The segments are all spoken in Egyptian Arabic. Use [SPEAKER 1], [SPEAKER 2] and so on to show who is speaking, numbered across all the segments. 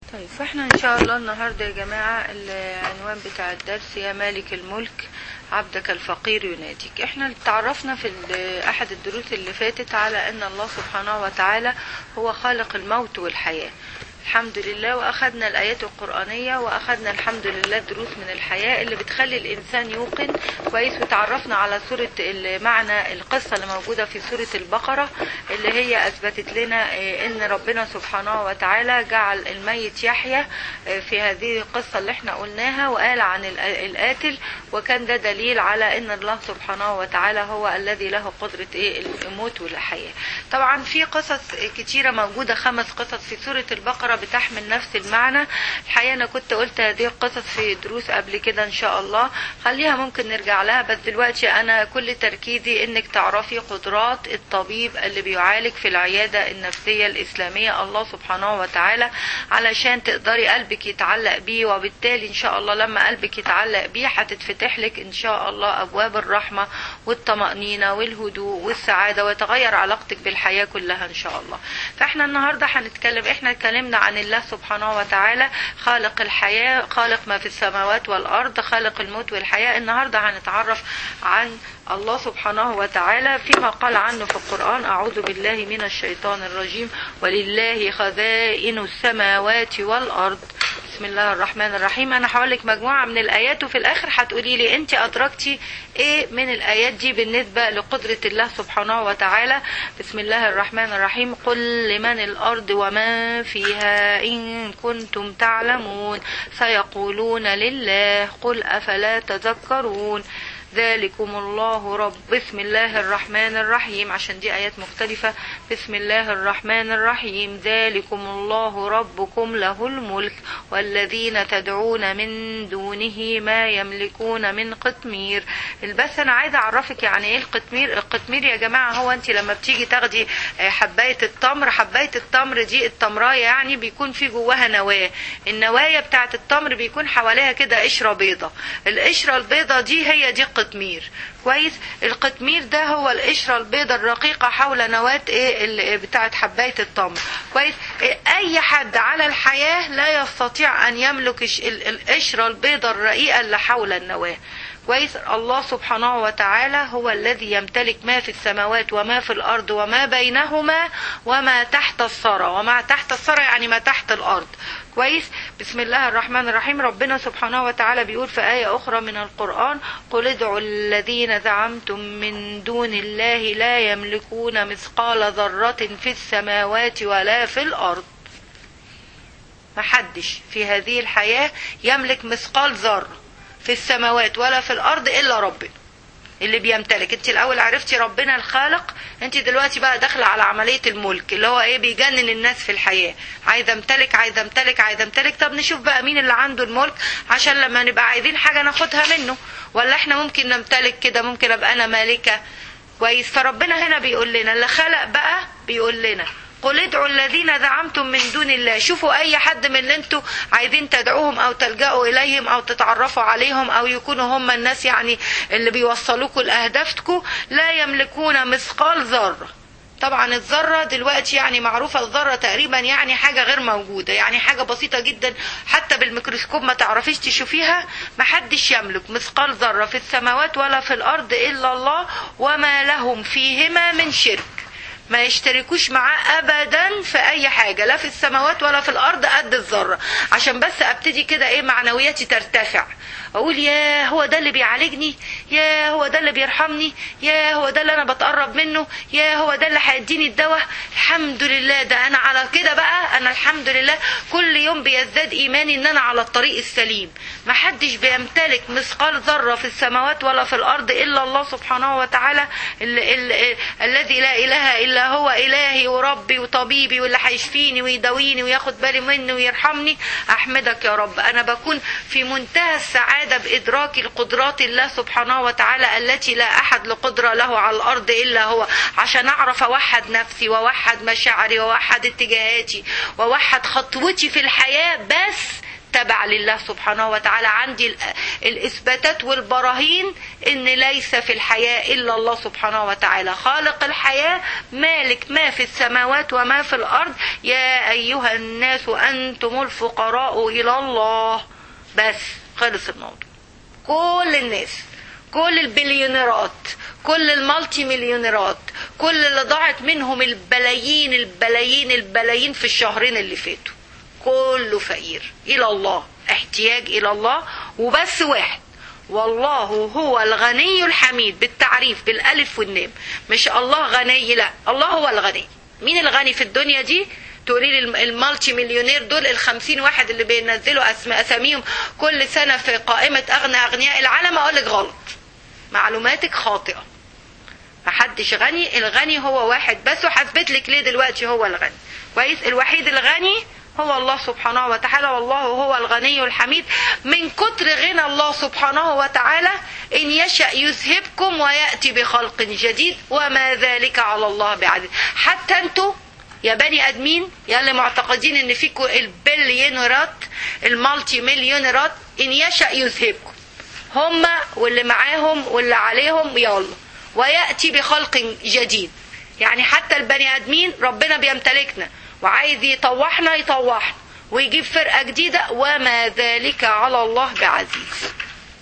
[SPEAKER 1] طيب فاحنا ان شاء الله النهارده يا جماعه العنوان بتاع الدرس يا مالك الملك عبدك الفقير يناديك احنا تعرفنا في ال- احد الدروس اللي فاتت على ان الله سبحانه وتعالى هو خالق الموت والحياه الحمد لله واخدنا الايات القرانيه واخدنا الحمد لله دروس من الحياه اللي بتخلي الانسان يوقن كويس وتعرفنا على سوره ال- معنى القصه اللي موجوده في سوره البقره اللي هي اثبتت لنا آه، ان ربنا سبحانه وتعالى جعل الميت يحيى آه، في هذه القصه اللي احنا قلناها وقال عن ال- القاتل وكان ده دليل على ان الله سبحانه وتعالى هو الذي له قدره ايه الموت والحياه طبعا في قصص كتيره موجوده خمس قصص في سوره البقره بتحمل نفس المعنى الحقيقه انا كنت قلت هذه القصص في دروس قبل كده ان شاء الله خليها ممكن نرجع لها بس دلوقتي انا كل تركيزي انك تعرفي قدرات الطبيب اللي بيعالج في العياده النفسيه الاسلاميه الله سبحانه وتعالى علشان تقدري قلبك يتعلق بيه وبالتالي ان شاء الله لما قلبك يتعلق بيه هتتفتح لك ان شاء الله ابواب الرحمه والطمانينه والهدوء والسعاده ويتغير علاقتك بالحياه كلها ان شاء الله فاحنا النهارده هنتكلم احنا اتكلمنا عن الله سبحانه وتعالى خالق الحياه خالق ما في السماوات والارض خالق الموت والحياه النهارده هنتعرف عن الله سبحانه وتعالى فيما قال عنه في القرآن أعوذ بالله من الشيطان الرجيم ولله خزائن السماوات والأرض بسم الله الرحمن الرحيم انا هقول لك مجموعه من الايات وفي الاخر هتقولي لي انت ادركتي ايه من الايات دي بالنسبه لقدره الله سبحانه وتعالى بسم الله الرحمن الرحيم قل لمن الارض وما فيها ان كنتم تعلمون سيقولون لله قل افلا تذكرون ذلكم الله رب بسم الله الرحمن الرحيم عشان دي آيات مختلفة بسم الله الرحمن الرحيم ذلكم الله ربكم له الملك والذين تدعون من دونه ما يملكون من قطمير بس أنا عايزة أعرفك يعني إيه القطمير القطمير يا جماعة هو أنت لما بتيجي تاخدي آه، حباية التمر حباية التمر دي التمراية يعني بيكون في جواها نواة النوايا بتاعت التمر بيكون حواليها كده قشرة بيضة القشرة البيضة دي هي دي القطمير كويس القطمير ده هو القشرة البيضة الرقيقة حول نواة ايه ال- بتاعت حباية التمر كويس إيه، اي حد على الحياة لا يستطيع ان يملك الش- ال- القشرة البيضة الرقيقة اللي حول النواة كويس الله سبحانه وتعالى هو الذي يمتلك ما في السماوات وما في الارض وما بينهما وما تحت الثرى وما تحت الثرى يعني ما تحت الارض كويس بسم الله الرحمن الرحيم ربنا سبحانه وتعالى بيقول في آية أخرى من القرآن قل ادعوا الذين زعمتم من دون الله لا يملكون مثقال ذرة في السماوات ولا في الأرض محدش في هذه الحياة يملك مثقال ذرة في السماوات ولا في الأرض إلا ربنا اللي بيمتلك انت الاول عرفتي ربنا الخالق انت دلوقتي بقى داخله على عمليه الملك اللي هو ايه بيجنن الناس في الحياه عايزه امتلك عايزه امتلك عايزه امتلك طب نشوف بقى مين اللي عنده الملك عشان لما نبقى عايزين حاجه ناخدها منه ولا احنا ممكن نمتلك كده ممكن ابقى انا مالكه كويس فربنا هنا بيقول لنا اللي خلق بقى بيقول لنا قل ادعوا الذين زعمتم من دون الله شوفوا اي حد من اللي انتوا عايزين تدعوهم او تلجأوا اليهم او تتعرفوا عليهم او يكونوا هم الناس يعني اللي بيوصلوكوا لاهدافكم لا يملكون مثقال ذره طبعا الذرة دلوقتي يعني معروفة الذرة تقريبا يعني حاجة غير موجودة يعني حاجة بسيطة جدا حتى بالميكروسكوب ما تعرفيش تشوفيها محدش يملك مثقال ذرة في السماوات ولا في الأرض إلا الله وما لهم فيهما من شرك ما يشتركوش معاه ابدا في اي حاجه لا في السماوات ولا في الارض قد الذره عشان بس ابتدي كده ايه معنوياتي ترتفع اقول يا هو ده اللي بيعالجني يا هو ده اللي بيرحمني يا هو ده اللي انا بتقرب منه يا هو ده اللي هيديني الدواء الحمد لله ده انا على كده بقى انا الحمد لله كل يوم بيزداد ايماني ان انا على الطريق السليم ما حدش بيمتلك مثقال ذره في السماوات ولا في الارض الا الله سبحانه وتعالى ال- ال- ال- الذي لا اله الا هو الهي وربي وطبيبي واللي هيشفيني ويداويني وياخد بالي مني ويرحمني احمدك يا رب انا بكون في منتهى السعاده بادراك القدرات الله سبحانه وتعالى التي لا احد لقدره له على الارض الا هو عشان اعرف اوحد نفسي واوحد مشاعري واوحد اتجاهاتي واوحد خطوتي في الحياه بس تبع لله سبحانه وتعالى عندي ال- الإثباتات والبراهين إن ليس في الحياة إلا الله سبحانه وتعالى خالق الحياة مالك ما في السماوات وما في الأرض يا أيها الناس أنتم الفقراء إلى الله بس خلص الموضوع كل الناس كل البليونيرات كل المالتي مليونيرات كل اللي ضاعت منهم البلايين البلايين البلايين في الشهرين اللي فاتوا كله فقير الى الله احتياج الى الله وبس واحد والله هو الغني الحميد بالتعريف بالالف والنام مش الله غني لا الله هو الغني مين الغني في الدنيا دي تقولي لي الم- المالتي مليونير دول الخمسين واحد اللي بينزلوا اسماء اساميهم كل سنه في قائمه اغنى اغنياء العالم اقول لك غلط معلوماتك خاطئه محدش غني الغني هو واحد بس وحثبت لك ليه دلوقتي هو الغني كويس الوحيد الغني هو الله سبحانه وتعالى والله هو الغني الحميد من كتر غنى الله سبحانه وتعالى إن يشأ يذهبكم ويأتي بخلق جديد وما ذلك على الله بعزيز حتى انتوا يا بني ادمين يا اللي معتقدين ان فيكم البليونيرات المالتي مليونيرات ان يشأ يذهبكم هم واللي معاهم واللي عليهم يلا ويأتي بخلق جديد يعني حتى البني ادمين ربنا بيمتلكنا وعايز يطوحنا يطوحنا ويجيب فرقة جديدة وما ذلك على الله بعزيز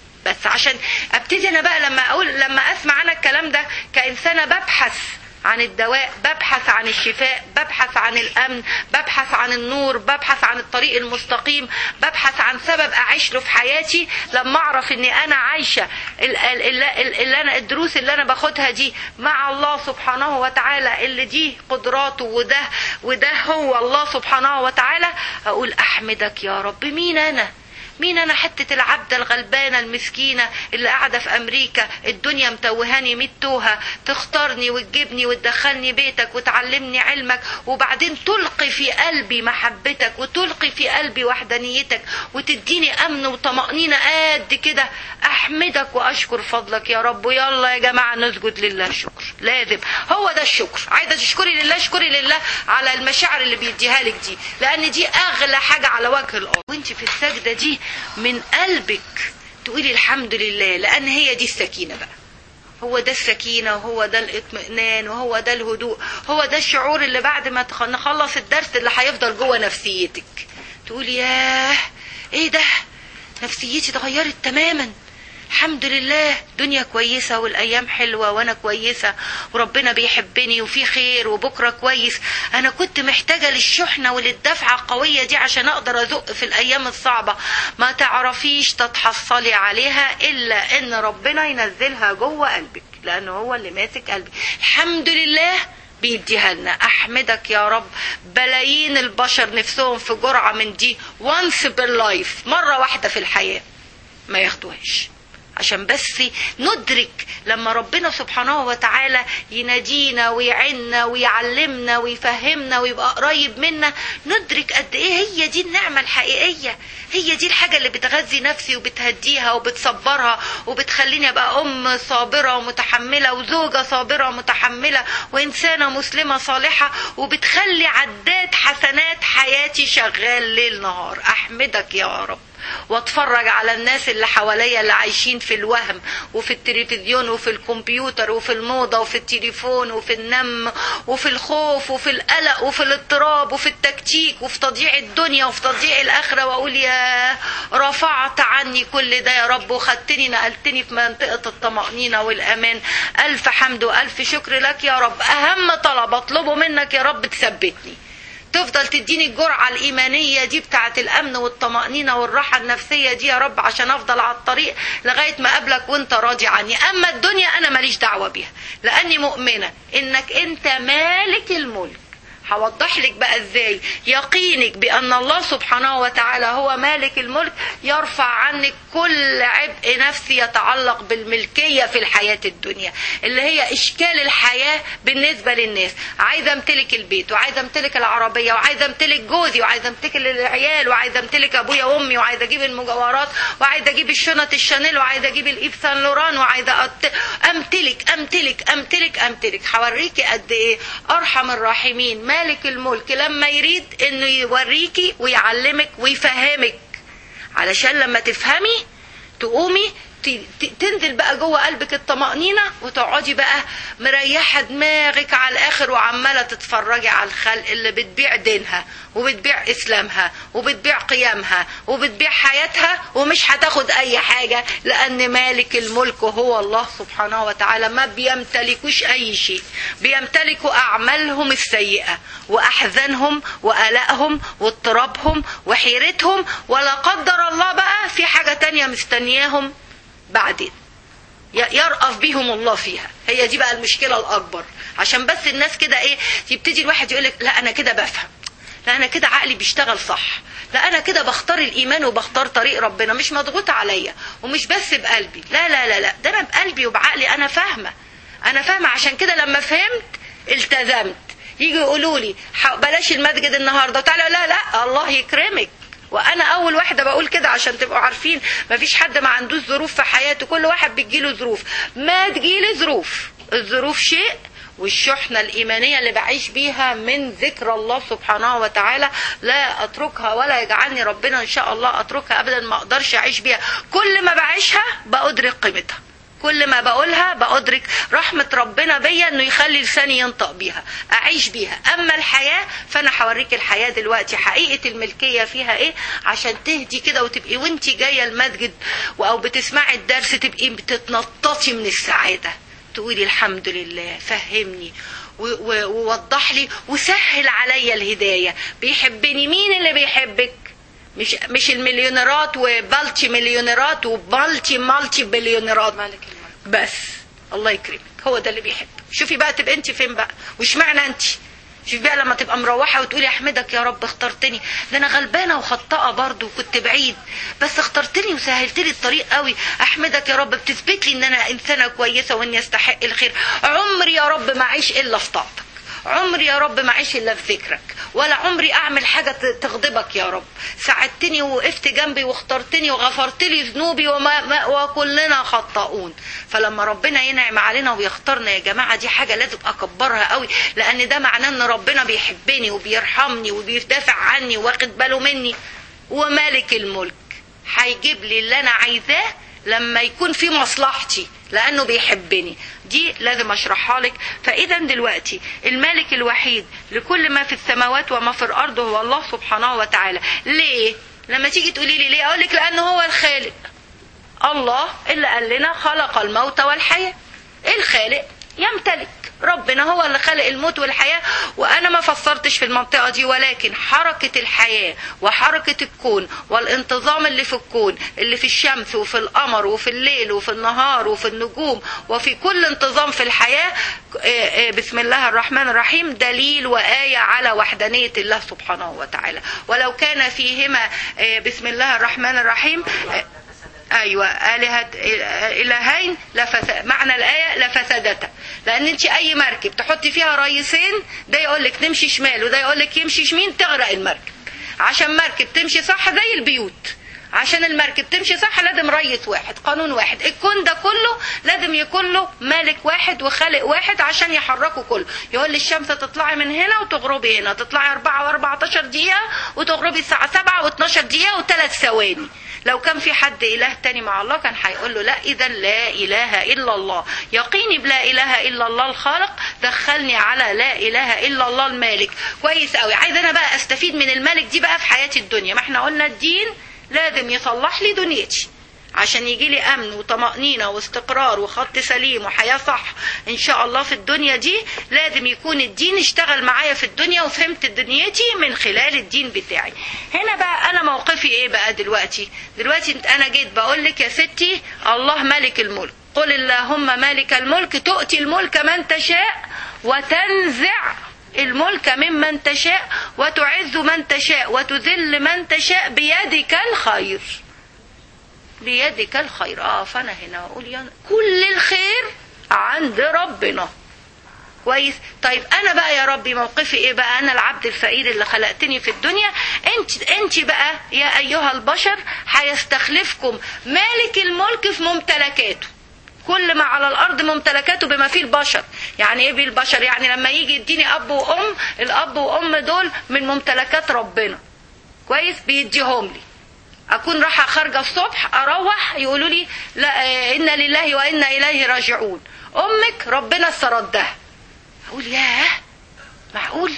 [SPEAKER 1] بس عشان ابتدي انا بقى لما اقول لما اسمع انا الكلام ده كانسانه ببحث عن الدواء ببحث عن الشفاء ببحث عن الامن ببحث عن النور ببحث عن الطريق المستقيم ببحث عن سبب اعيش له في حياتي لما اعرف اني انا عايشه ال- ال- ال- ال- اللي انا الدروس اللي انا باخدها دي مع الله سبحانه وتعالى اللي دي قدراته وده وده هو الله سبحانه وتعالى اقول احمدك يا رب مين انا مين انا حتة العبدة الغلبانة المسكينة اللي قاعدة في امريكا الدنيا متوهاني ميت توهة تختارني وتجيبني وتدخلني بيتك وتعلمني علمك وبعدين تلقي في قلبي محبتك وتلقي في قلبي وحدانيتك وتديني امن وطمأنينة قد كده احمدك واشكر فضلك يا رب ويلا يا جماعة نسجد لله شكر لازم هو ده الشكر عايزة تشكري لله اشكري لله على المشاعر اللي بيديها لك دي لان دي اغلى حاجة على وجه الارض وانت في السجدة دي من قلبك تقولي الحمد لله لان هي دي السكينة بقى هو ده السكينة وهو ده الاطمئنان وهو ده الهدوء هو ده الشعور اللي بعد ما تخ- نخلص الدرس اللي هيفضل جوه نفسيتك تقولي ياه ايه ده نفسيتي اتغيرت تماما الحمد لله دنيا كويسة والأيام حلوة وأنا كويسة وربنا بيحبني وفي خير وبكرة كويس أنا كنت محتاجة للشحنة وللدفعة القوية دي عشان أقدر أزق في الأيام الصعبة ما تعرفيش تتحصلي عليها إلا إن ربنا ينزلها جوه قلبك لأنه هو اللي ماسك قلبي الحمد لله بيديها لنا احمدك يا رب بلايين البشر نفسهم في جرعه من دي وانس باللايف مره واحده في الحياه ما ياخدوهاش عشان بس ندرك لما ربنا سبحانه وتعالى ينادينا ويعنا ويعلمنا ويفهمنا ويبقى قريب منا ندرك قد ايه هي دي النعمة الحقيقية هي دي الحاجة اللي بتغذي نفسي وبتهديها وبتصبرها وبتخليني ابقى ام صابرة ومتحملة وزوجة صابرة ومتحملة وانسانة مسلمة صالحة وبتخلي عداد حسنات حياتي شغال ليل نهار احمدك يا رب واتفرج على الناس اللي حواليا اللي عايشين في الوهم وفي التلفزيون وفي الكمبيوتر وفي الموضة وفي التليفون وفي النم وفي الخوف وفي القلق وفي الاضطراب وفي التكتيك وفي تضييع الدنيا وفي تضييع الآخرة وأقول يا رفعت عني كل ده يا رب وخدتني نقلتني في منطقة الطمأنينة والأمان ألف حمد وألف شكر لك يا رب أهم طلب أطلبه منك يا رب تثبتني تفضل تديني الجرعة الإيمانية دي بتاعة الأمن والطمأنينة والراحة النفسية دي يا رب عشان أفضل على الطريق لغاية ما أقابلك وأنت راضي عني أما الدنيا أنا ماليش دعوة بيها لأني مؤمنة إنك أنت مالك الملك هوضح لك بقى ازاي يقينك بان الله سبحانه وتعالى هو مالك الملك يرفع عنك كل عبء نفسي يتعلق بالملكيه في الحياه الدنيا اللي هي اشكال الحياه بالنسبه للناس عايزه امتلك البيت وعايزه امتلك العربيه وعايزه امتلك جوزي وعايزه امتلك العيال وعايزه امتلك ابويا وامي وعايزه اجيب المجوهرات وعايزه اجيب الشنط الشانيل وعايزه اجيب الايف سان لوران وعايزه أت... امتلك امتلك امتلك امتلك هوريكي قد ايه ارحم الراحمين مالك الملك لما يريد انه يوريكي ويعلمك ويفهمك علشان لما تفهمي تقومي تنزل بقى جوه قلبك الطمأنينة وتقعدي بقى مريحة دماغك على الآخر وعمالة تتفرجي على الخلق اللي بتبيع دينها وبتبيع إسلامها وبتبيع قيامها وبتبيع حياتها ومش هتاخد أي حاجة لأن مالك الملك هو الله سبحانه وتعالى ما بيمتلكوش أي شيء بيمتلكوا أعمالهم السيئة وأحزانهم وآلائهم واضطرابهم وحيرتهم ولا قدر الله بقى في حاجة تانية مستنياهم بعدين يرأف بيهم الله فيها هي دي بقى المشكلة الأكبر عشان بس الناس كده إيه يبتدي الواحد يقولك لا أنا كده بفهم لا أنا كده عقلي بيشتغل صح لا أنا كده بختار الإيمان وبختار طريق ربنا مش مضغوط عليا ومش بس بقلبي لا لا لا لا ده أنا بقلبي وبعقلي أنا فاهمة أنا فاهمة عشان كده لما فهمت التزمت يجي يقولوا لي بلاش المسجد النهارده تعالى لا لا الله يكرمك وانا اول واحده بقول كده عشان تبقوا عارفين مفيش حد ما عندوش ظروف في حياته كل واحد بتجيله ظروف ما تجيلي ظروف الظروف شيء والشحنة الإيمانية اللي بعيش بيها من ذكر الله سبحانه وتعالى لا أتركها ولا يجعلني ربنا إن شاء الله أتركها أبدا ما أقدرش أعيش بيها كل ما بعيشها بأدرك قيمتها كل ما بقولها بأدرك رحمة ربنا بيا انه يخلي لساني ينطق بيها اعيش بيها اما الحياة فانا هوريك الحياة دلوقتي حقيقة الملكية فيها ايه عشان تهدي كده وتبقي وانت جاية المسجد او بتسمعي الدرس تبقي بتتنططي من السعادة تقولي الحمد لله فهمني ووضح لي وسهل عليا الهداية بيحبني مين اللي بيحبك مش مش المليونيرات وبالتي مليونيرات وبالتي مالتي بليونيرات
[SPEAKER 2] مالك
[SPEAKER 1] بس الله يكرمك هو ده اللي بيحبك شوفي بقى تبقى انت فين بقى واشمعنى انت شوفي بقى لما تبقى مروحة وتقولي احمدك يا رب اخترتني ده انا غلبانة وخطاءة برضو وكنت بعيد بس اخترتني وسهلت لي الطريق قوي احمدك يا رب بتثبت لي ان انا انسانة كويسة واني استحق الخير عمري يا رب ما اعيش الا في طاعتك عمري يا رب ما اعيش الا في ذكرك ولا عمري اعمل حاجه تغضبك يا رب ساعدتني ووقفت جنبي واخترتني وغفرت لي ذنوبي وما ما وكلنا خطاؤون فلما ربنا ينعم علينا ويختارنا يا جماعه دي حاجه لازم اكبرها قوي لان ده معناه ان ربنا بيحبني وبيرحمني وبيدافع عني واخد باله مني ومالك الملك هيجيب لي اللي انا عايزاه لما يكون في مصلحتي لانه بيحبني دي لازم اشرحها لك فاذا دلوقتي المالك الوحيد لكل ما في السماوات وما في الارض هو الله سبحانه وتعالى ليه لما تيجي تقولي لي ليه اقول لك لانه هو الخالق الله اللي قال لنا خلق الموت والحياه الخالق يمتلك ربنا هو اللي خلق الموت والحياة وأنا ما فسرتش في المنطقة دي ولكن حركة الحياة وحركة الكون والانتظام اللي في الكون اللي في الشمس وفي القمر وفي الليل وفي النهار وفي النجوم وفي كل انتظام في الحياة بسم الله الرحمن الرحيم دليل وآية على وحدانية الله سبحانه وتعالى ولو كان فيهما بسم الله الرحمن الرحيم ايوه الهه الهين لفسد معنى الايه لفسدتا لان انت اي مركب تحطي فيها رئيسين ده يقول لك نمشي شمال وده يقول لك يمشي يمين تغرق المركب عشان مركب تمشي صح زي البيوت عشان المركب تمشي صح لازم ريس واحد قانون واحد الكون ده كله لازم يكون له مالك واحد وخالق واحد عشان يحركه كله يقول للشمس تطلعي من هنا وتغربي هنا تطلعي 4 و14 دقيقة وتغربي الساعة 7 و12 دقيقة وثلاث ثواني لو كان في حد إله تاني مع الله كان هيقول له لا إذا لا إله إلا الله يقيني بلا إله إلا الله الخالق دخلني على لا إله إلا الله المالك كويس قوي عايز أنا بقى أستفيد من الملك دي بقى في حياتي الدنيا ما احنا قلنا الدين لازم يصلح لي دنيتي عشان يجي لي امن وطمأنينة واستقرار وخط سليم وحياة صح ان شاء الله في الدنيا دي لازم يكون الدين اشتغل معايا في الدنيا وفهمت دنيتي من خلال الدين بتاعي هنا بقى انا موقفي ايه بقى دلوقتي دلوقتي انا جيت بقول لك يا ستي الله ملك الملك قل اللهم مالك الملك تؤتي الملك من تشاء وتنزع الملك ممن تشاء وتعز من تشاء وتذل من تشاء بيدك الخير بيدك الخير اه فانا هنا اقول يا كل الخير عند ربنا كويس طيب انا بقى يا ربي موقفي ايه بقى انا العبد الفقير اللي خلقتني في الدنيا انت انت بقى يا ايها البشر هيستخلفكم مالك الملك في ممتلكاته كل ما على الارض ممتلكاته بما فيه البشر يعني ايه بالبشر يعني لما يجي يديني اب وام الاب وام دول من ممتلكات ربنا كويس بيديهم لي اكون رايحه خارجه الصبح اروح يقولوا لي لا آه، انا لله وانا اليه راجعون امك ربنا استردها اقول ياه معقول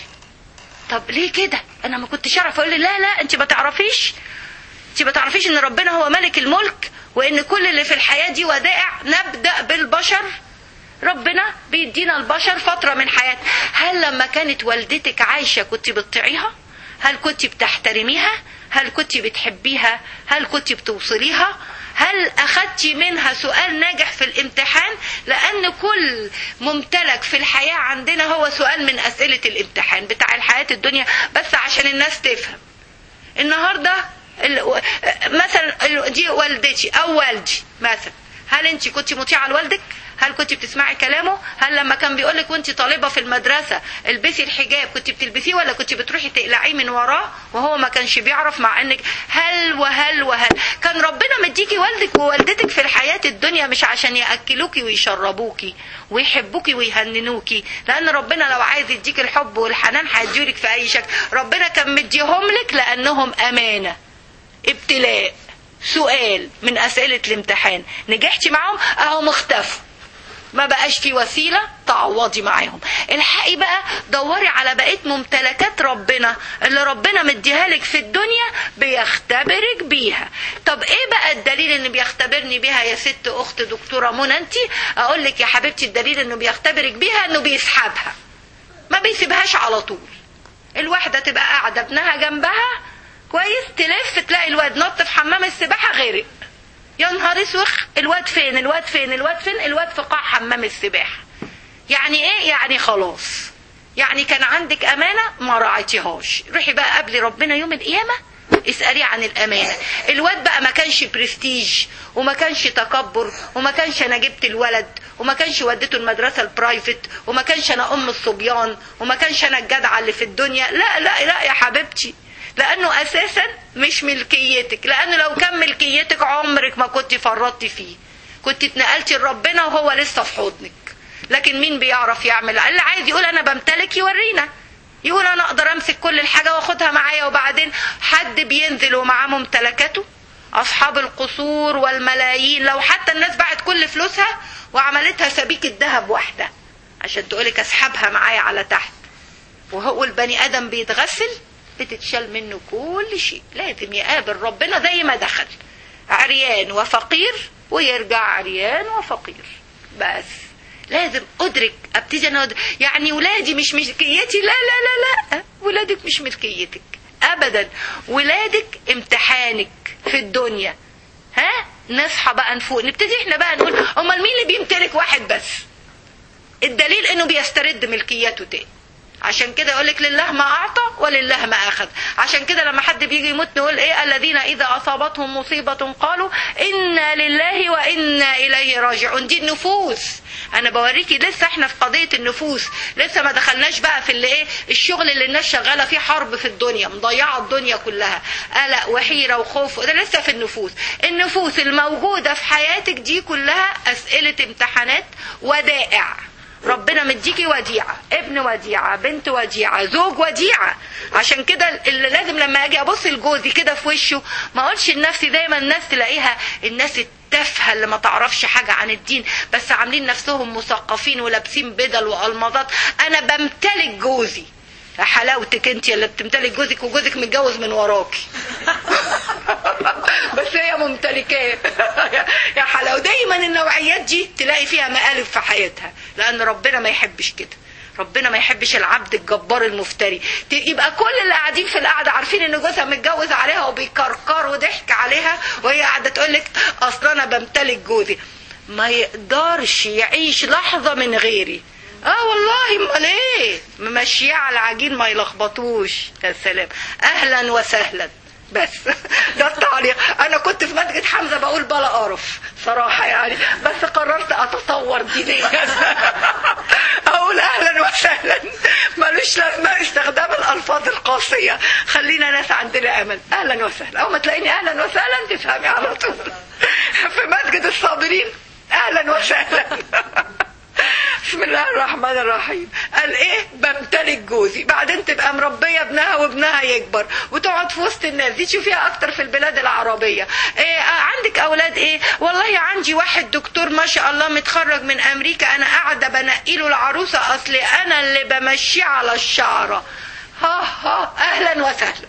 [SPEAKER 1] طب ليه كده انا ما كنتش اعرف اقول لي لا لا انت ما تعرفيش انت ما تعرفيش ان ربنا هو ملك الملك وان كل اللي في الحياه دي ودائع نبدا بالبشر ربنا بيدينا البشر فتره من حياتنا هل لما كانت والدتك عايشه كنت بتطيعيها هل كنت بتحترميها هل كنت بتحبيها هل كنت بتوصليها هل أخدت منها سؤال ناجح في الامتحان لأن كل ممتلك في الحياة عندنا هو سؤال من أسئلة الامتحان بتاع الحياة الدنيا بس عشان الناس تفهم النهاردة ال- مثلا ال- دي والدتي أو والدي مثلا هل انت كنت مطيعة لوالدك هل كنت بتسمعي كلامه هل لما كان بيقولك وانت طالبة في المدرسة البسي الحجاب كنت بتلبسيه ولا كنت بتروحي تقلعيه من وراه وهو ما كانش بيعرف مع انك هل وهل وهل كان ربنا مديكي والدك ووالدتك في الحياة الدنيا مش عشان يأكلوكي ويشربوكي ويحبوكي ويهننوكي لان ربنا لو عايز يديك الحب والحنان هيديلك في اي شكل ربنا كان مديهم لك لانهم امانه ابتلاء سؤال من أسئلة الامتحان نجحتي معاهم أهو اختفوا ما بقاش في وسيلة تعوضي معاهم الحقي بقى دوري على بقية ممتلكات ربنا اللي ربنا مديها لك في الدنيا بيختبرك بيها طب ايه بقى الدليل ان بيختبرني بيها يا ست اخت دكتورة منى انت اقول لك يا حبيبتي الدليل انه بيختبرك بيها انه بيسحبها ما بيسيبهاش على طول الواحدة تبقى قاعدة ابنها جنبها كويس تلف تلاقي الواد نط في حمام السباحة غرق يا نهار اسوخ الواد فين الواد فين الواد فين الواد في قاع حمام السباحة يعني ايه يعني خلاص يعني كان عندك امانة ما راعيتيهاش روحي بقى قبل ربنا يوم القيامة اسأليه عن الأمانة الواد بقى ما كانش برستيج وما كانش تكبر وما كانش أنا جبت الولد وما كانش وديته المدرسة البرايفت وما كانش أنا أم الصبيان وما كانش أنا الجدعة اللي في الدنيا لا لا لا يا حبيبتي لأنه أساسا مش ملكيتك لأنه لو كان ملكيتك عمرك ما كنت فرطتي فيه كنت اتنقلتي لربنا وهو لسه في حضنك لكن مين بيعرف يعمل اللي عايز يقول أنا بمتلك يورينا يقول انا اقدر امسك كل الحاجة واخدها معايا وبعدين حد بينزل ومعاه ممتلكاته اصحاب القصور والملايين لو حتى الناس باعت كل فلوسها وعملتها سبيكة ذهب واحدة عشان تقولك اسحبها معايا على تحت وهو البني ادم بيتغسل بتتشال منه كل شيء لازم يقابل ربنا زي ما دخل عريان وفقير ويرجع عريان وفقير بس لازم ادرك ابتدي انا أدرك. يعني ولادي مش ملكيتي لا لا لا لا ولادك مش ملكيتك ابدا ولادك امتحانك في الدنيا ها نصحى بقى نفوق نبتدي احنا بقى نقول امال مين اللي بيمتلك واحد بس الدليل انه بيسترد ملكيته تاني عشان كده يقول لك لله ما اعطى ولله ما اخذ عشان كده لما حد بيجي يموت نقول ايه الذين اذا اصابتهم مصيبه قالوا انا لله وانا اليه راجعون دي النفوس انا بوريكي لسه احنا في قضيه النفوس لسه ما دخلناش بقى في اللي ايه الشغل اللي الناس شغاله فيه حرب في الدنيا مضيعه الدنيا كلها قلق وحيره وخوف ده لسه في النفوس النفوس الموجوده في حياتك دي كلها اسئله امتحانات ودائع ربنا مديكي وديعة ابن وديعة بنت وديعة زوج وديعة عشان كده اللي لازم لما اجي ابص لجوزي كده في وشه ما اقولش لنفسي دايما الناس تلاقيها الناس التافهة اللي ما تعرفش حاجة عن الدين بس عاملين نفسهم مثقفين ولابسين بدل والمظات انا بمتلك جوزي يا حلاوتك انت اللي بتمتلك جوزك وجوزك متجوز من وراكي بس هي ممتلكاه يا حلاوه دايما النوعيات دي تلاقي فيها مقالب في حياتها لان ربنا ما يحبش كده ربنا ما يحبش العبد الجبار المفتري يبقى كل اللي قاعدين في القعده عارفين ان جوزها متجوز عليها وبيكركر وضحك عليها وهي قاعده تقول لك اصل انا بمتلك جوزي ما يقدرش يعيش لحظه من غيري اه والله امال ايه ممشيه على العجين ما يلخبطوش يا سلام اهلا وسهلا بس ده التعليق انا كنت في مسجد حمزه بقول بلا قرف صراحه يعني بس قررت اتطور دينيا اقول اهلا وسهلا ملوش لازمه استخدام الالفاظ القاسيه خلينا ناس عندنا امل اهلا وسهلا اول ما تلاقيني اهلا وسهلا تفهمي على طول في مسجد الصابرين اهلا وسهلا
[SPEAKER 2] بسم الله الرحمن الرحيم قال ايه بمتلك جوزي بعدين تبقى مربيه ابنها وابنها يكبر وتقعد في وسط الناس دي تشوفيها اكتر في البلاد العربيه إيه آه عندك اولاد ايه والله عندي واحد دكتور ما شاء الله متخرج من امريكا انا قاعده بنقي له العروسه اصلي انا اللي بمشيه على الشعره ها ها اهلا وسهلا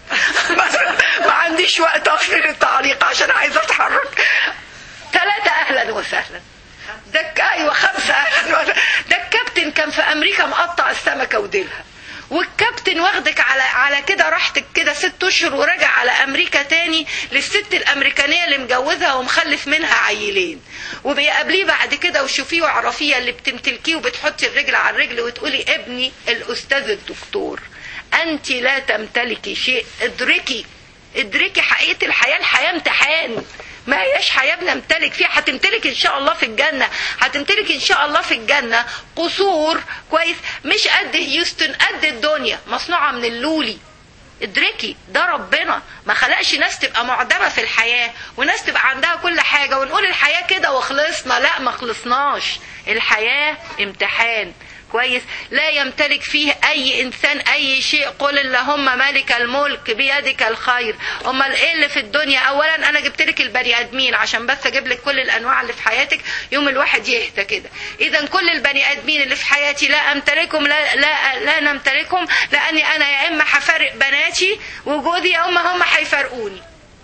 [SPEAKER 2] ما عنديش وقت اصلي للتعليق عشان عايزه اتحرك ثلاثة اهلا وسهلا ده الك- ايوه خمسة اهلا وسهلا ده الكابتن كان في امريكا مقطع السمكة وديلها والكابتن واخدك على على كده راحتك كده ست اشهر ورجع على امريكا تاني للست الامريكانيه اللي مجوزها ومخلف منها عيلين وبيقابليه بعد كده وشوفيه واعرفيه اللي بتمتلكيه وبتحطي الرجل على الرجل وتقولي ابني الاستاذ الدكتور انت لا تمتلكي شيء ادركي ادركي حقيقه الحياه الحياه امتحان ما هياش حياه بنمتلك فيها هتمتلك ان شاء الله في الجنه هتمتلك ان شاء الله في الجنه قصور كويس مش قد هيوستن قد الدنيا مصنوعه من اللولي ادركي ده ربنا ما خلقش ناس تبقى معدمه في الحياه وناس تبقى عندها كل حاجه ونقول الحياه كده وخلصنا لا ما خلصناش الحياه امتحان كويس لا يمتلك فيه اي انسان اي شيء قل اللهم مالك الملك بيدك الخير امال ايه اللي في الدنيا اولا انا جبت لك البني ادمين عشان بس اجيب لك كل الانواع اللي في حياتك يوم الواحد يهدى كده اذا كل البني ادمين اللي في حياتي لا امتلكهم لا لا, لا نمتلكهم لاني انا يا اما هفارق بناتي وجوزي يا اما هم هيفارقوني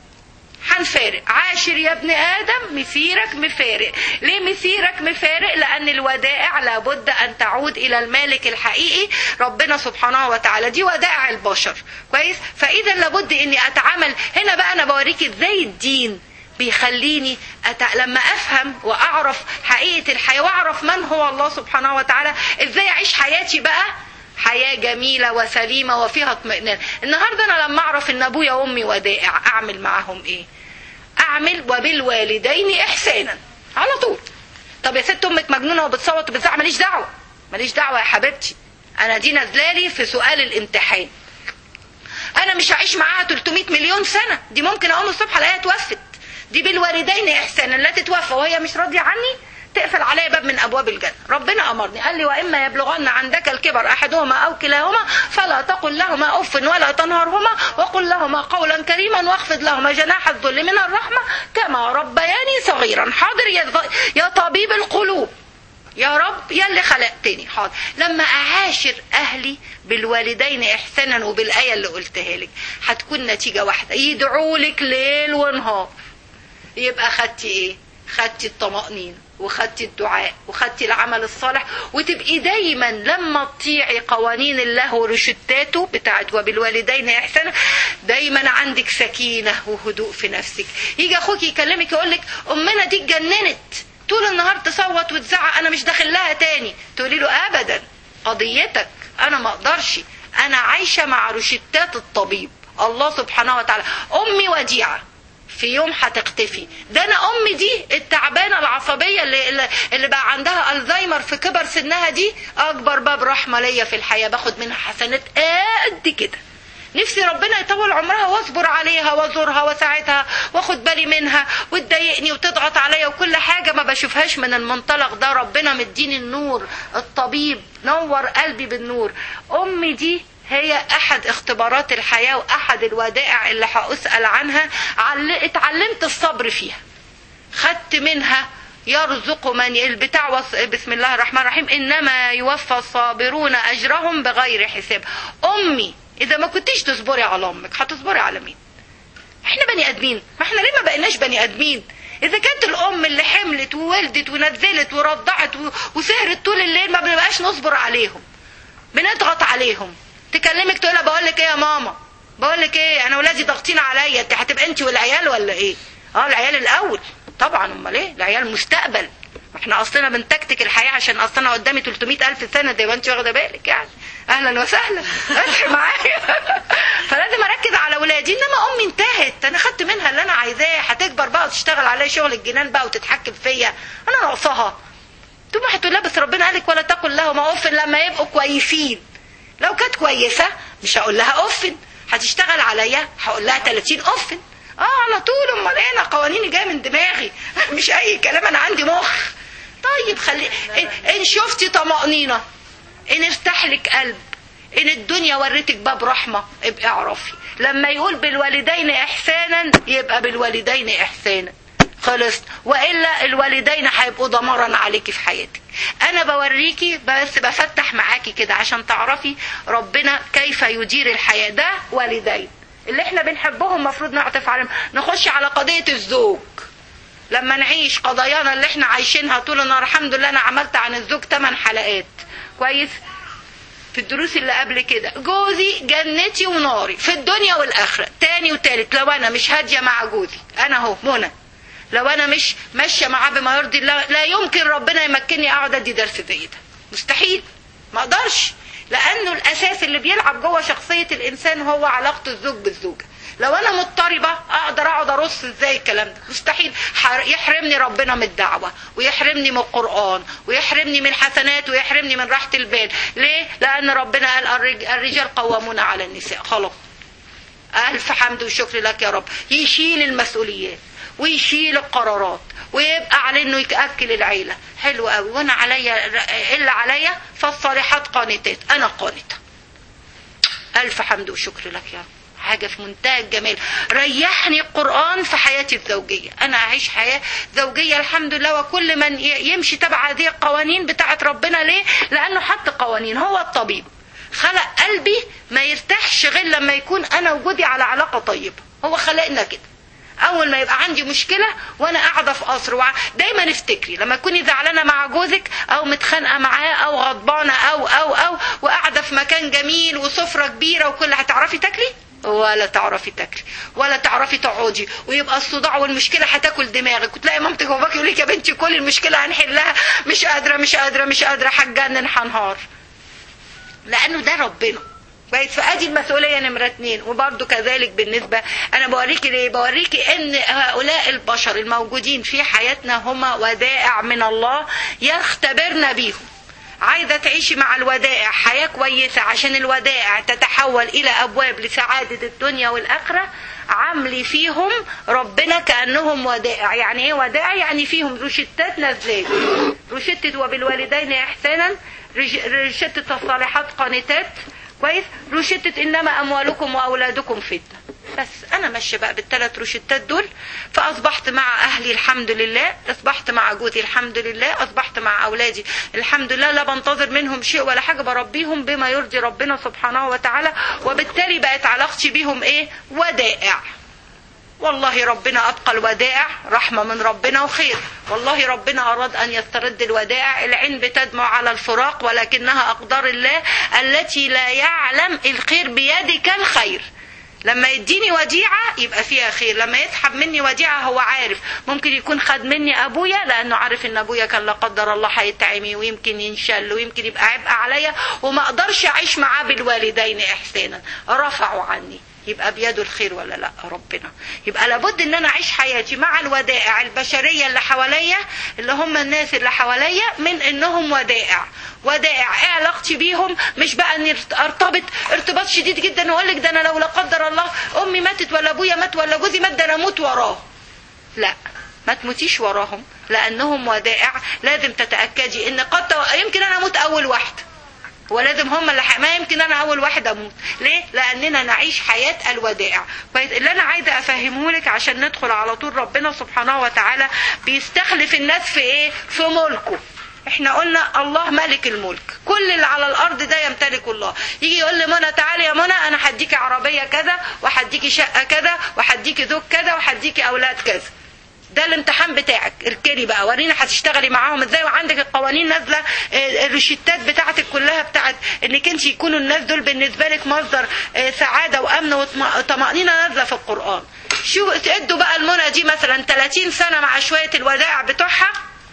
[SPEAKER 2] هنفارق عاشر يا ابن ادم مسيرك مفارق ليه مسيرك مفارق لان الودائع لابد ان تعود الى المالك الحقيقي ربنا سبحانه وتعالى دي ودائع البشر كويس فاذا لابد اني اتعامل هنا بقى انا بوريك ازاي الدين بيخليني أت... لما افهم واعرف حقيقه الحياه واعرف من هو الله سبحانه وتعالى ازاي اعيش حياتي بقى حياة جميلة وسليمة وفيها اطمئنان النهاردة أنا لما أعرف إن أبويا وأمي ودائع أعمل معاهم إيه أعمل وبالوالدين إحسانا على طول طب يا ست أمك مجنونة وبتصوت وبتزعق ماليش دعوة ماليش دعوة يا حبيبتي أنا دي نازلالي في سؤال الامتحان أنا مش هعيش معاها 300 مليون سنة دي ممكن أقوم الصبح ألاقيها توفت دي بالوالدين إحسانا لا تتوفى وهي مش راضية عني تقفل عليا باب من ابواب الجنه ربنا امرني قال لي واما يبلغن عندك الكبر احدهما او كلاهما فلا تقل لهما اف ولا تنهرهما وقل لهما قولا كريما واخفض لهما جناح الذل من الرحمه كما ربياني صغيرا حاضر يا, يا طبيب القلوب يا رب يا اللي خلقتني حاضر لما اعاشر اهلي بالوالدين احسانا وبالايه اللي قلتها لك هتكون نتيجه واحده يدعوا لك ليل ونهار يبقى خدتي ايه خدتي الطمأنينة وخدتي الدعاء وخدتي العمل الصالح وتبقي دايما لما تطيعي قوانين الله ورشداته بتاعت وبالوالدين احسانا دايما عندك سكينه وهدوء في نفسك يجي اخوك يكلمك يقول لك امنا دي اتجننت طول النهار تصوت وتزعق انا مش داخل لها تاني تقولي له ابدا قضيتك انا ما اقدرش انا عايشه مع روشتات الطبيب الله سبحانه وتعالى امي وديعه في يوم هتختفي ده انا امي دي التعبانه العصبيه اللي اللي بقى عندها الزهايمر في كبر سنها دي اكبر باب رحمه ليا في الحياه باخد منها حسنات قد كده نفسي ربنا يطول عمرها واصبر عليها وازورها واساعدها واخد بالي منها وتضايقني وتضغط عليا وكل حاجه ما بشوفهاش من المنطلق ده ربنا مديني النور الطبيب نور قلبي بالنور امي دي هي احد اختبارات الحياه واحد الودائع اللي هاسال عنها اتعلمت الصبر فيها خدت منها يرزق من البتاع بسم الله الرحمن الرحيم انما يوفى الصابرون اجرهم بغير حساب امي اذا ما كنتيش تصبري على امك هتصبري على مين احنا بني ادمين ما احنا ليه ما بقيناش بني ادمين اذا كانت الام اللي حملت وولدت ونزلت ورضعت وسهرت طول الليل ما بنبقاش نصبر عليهم بنضغط عليهم تكلمك تقولها بقول لك ايه يا ماما بقول لك ايه انا ولادي ضاغطين عليا انت هتبقى انت والعيال ولا ايه اه العيال الاول طبعا امال ايه العيال مستقبل احنا اصلنا بنتكتك الحياه عشان اصلنا قدامي 300 الف سنه زي ما انت واخده بالك يعني اهلا وسهلا اصحي معايا فلازم اركز على ولادي انما امي انتهت انا خدت منها اللي انا عايزاه هتكبر بقى وتشتغل عليا شغل الجنان بقى وتتحكم فيا انا ناقصاها تقوم هتقول لها بس ربنا قالك ولا تقل لهم اف لما يبقوا كويسين لو كانت كويسه مش هقول لها اف هتشتغل عليا هقول لها 30 اف اه على طول امال ايه انا قوانيني جايه من دماغي مش اي كلام انا عندي مخ طيب خلي إن- ان شفتي طمأنينة ان ارتاح لك قلب ان الدنيا ورتك باب رحمة ابقى اعرفي لما يقول بالوالدين احسانا يبقى بالوالدين احسانا خلص والا الوالدين هيبقوا دمارا عليكي في حياتك انا بوريكي بس بفتح معاكي كده عشان تعرفي ربنا كيف يدير الحياة ده والدين اللي احنا بنحبهم المفروض نعطف عليهم نخش على قضية الزوج لما نعيش قضايانا اللي احنا عايشينها طول النهار الحمد لله انا عملت عن الزوج 8 حلقات كويس في الدروس اللي قبل كده جوزي جنتي وناري في الدنيا والاخره تاني وتالت لو انا مش هاديه مع جوزي انا اهو منى لو انا مش ماشيه معاه بما يرضي الله لا يمكن ربنا يمكنني اقعد ادي درس زي ده مستحيل ما اقدرش لانه الاساس اللي بيلعب جوه شخصيه الانسان هو علاقه الزوج بالزوجه لو انا مضطربه اقدر اقعد ارص ازاي الكلام ده مستحيل ح- يحرمني ربنا من الدعوه ويحرمني من القران ويحرمني من الحسنات ويحرمني من راحه البال ليه لان ربنا قال الرج- الرجال قوامون على النساء خلاص ألف حمد وشكر لك يا رب يشيل المسؤوليات ويشيل القرارات ويبقى عليه انه يتاكل العيله حلو قوي وانا عليا الا عليا فالصالحات قانتات انا قانته الف حمد وشكر لك يا رب حاجة في منتهى الجمال ريحني القرآن في حياتي الزوجية أنا أعيش حياة زوجية الحمد لله وكل من ي- يمشي تبع هذه القوانين بتاعت ربنا ليه لأنه حط قوانين هو الطبيب خلق قلبي ما يرتاحش غير لما يكون أنا وجودي على علاقة طيبة هو خلقنا كده اول ما يبقى عندي مشكله وانا قاعده في قصر وع... دايما افتكري لما تكوني زعلانه مع جوزك او متخانقه معاه او غضبانه او او او وقاعده في مكان جميل وسفره كبيره وكل هتعرفي تاكلي ولا تعرفي تاكلي ولا تعرفي تقعدي ويبقى الصداع والمشكله هتاكل دماغك وتلاقي مامتك وباباك يقول لك يا بنتي كل المشكله هنحلها مش قادره مش قادره مش قادره هتجنن هنهار لانه ده ربنا كويس فادي المسؤوليه نمره اتنين وبرده كذلك بالنسبه انا بوريكي ليه بوريكي ان هؤلاء البشر الموجودين في حياتنا هم ودائع من الله يختبرنا بيهم عايزة تعيشي مع الودائع حياة كويسة عشان الودائع تتحول إلى أبواب لسعادة الدنيا والآخرة عاملي فيهم ربنا كأنهم ودائع يعني إيه ودائع يعني فيهم روشتات نزلات روشتة وبالوالدين إحسانا رج- روشتة الصالحات قانتات كويس روشتة إنما أموالكم وأولادكم فتنة بس أنا ماشية بقى بالثلاث روشتات دول فأصبحت مع أهلي الحمد لله أصبحت مع جوزي الحمد لله أصبحت مع أولادي الحمد لله لا بنتظر منهم شيء ولا حاجة بربيهم بما يرضي ربنا سبحانه وتعالى وبالتالي بقت علاقتي بيهم إيه ودائع والله ربنا أبقى الودائع رحمة من ربنا وخير والله ربنا أراد أن يسترد الودائع العين بتدمع على الفراق ولكنها أقدار الله التي لا يعلم الخير بيدك الخير لما يديني وديعة يبقى فيها خير لما يسحب مني وديعة هو عارف ممكن يكون خد مني أبويا لأنه عارف إن أبويا كان لا قدر الله هيتعمي ويمكن ينشل ويمكن يبقى عبء عليا وما أقدرش أعيش معاه بالوالدين إحسانا رفعوا عني يبقى بيده الخير ولا لا ربنا يبقى لابد ان انا اعيش حياتي مع الودائع البشريه اللي حواليا اللي هم الناس اللي حواليا من انهم ودائع ودائع ايه علاقتي بيهم مش بقى اني ارتبط ارتباط شديد جدا واقول لك ده انا لو لا قدر الله امي ماتت ولا ابويا مات ولا جوزي مات ده انا اموت وراه لا ما تموتيش وراهم لانهم ودائع لازم تتاكدي ان قد تو- يمكن انا اموت اول واحده ولازم هم اللي ح- ما يمكن انا اول واحد اموت ليه لاننا نعيش حياه الودائع كويس اللي انا عايزه افهمه لك عشان ندخل على طول ربنا سبحانه وتعالى بيستخلف الناس في ايه في ملكه احنا قلنا الله ملك الملك كل اللي على الارض ده يمتلك الله يجي يقول لي منى تعالي يا منى انا هديكي عربيه كذا وهديكي شقه كذا وهديكي زوج كذا وهديكي اولاد كذا ده الامتحان بتاعك اركني بقى ورينا هتشتغلي معاهم ازاي وعندك القوانين نازله آه، الروشتات بتاعتك كلها بتاعت انك انت يكونوا الناس دول بالنسبه لك مصدر آه، سعاده وامن وطمانينه نازله في القران شو ادوا بقى المنى دي مثلا 30 سنه مع شويه الودائع بتوعها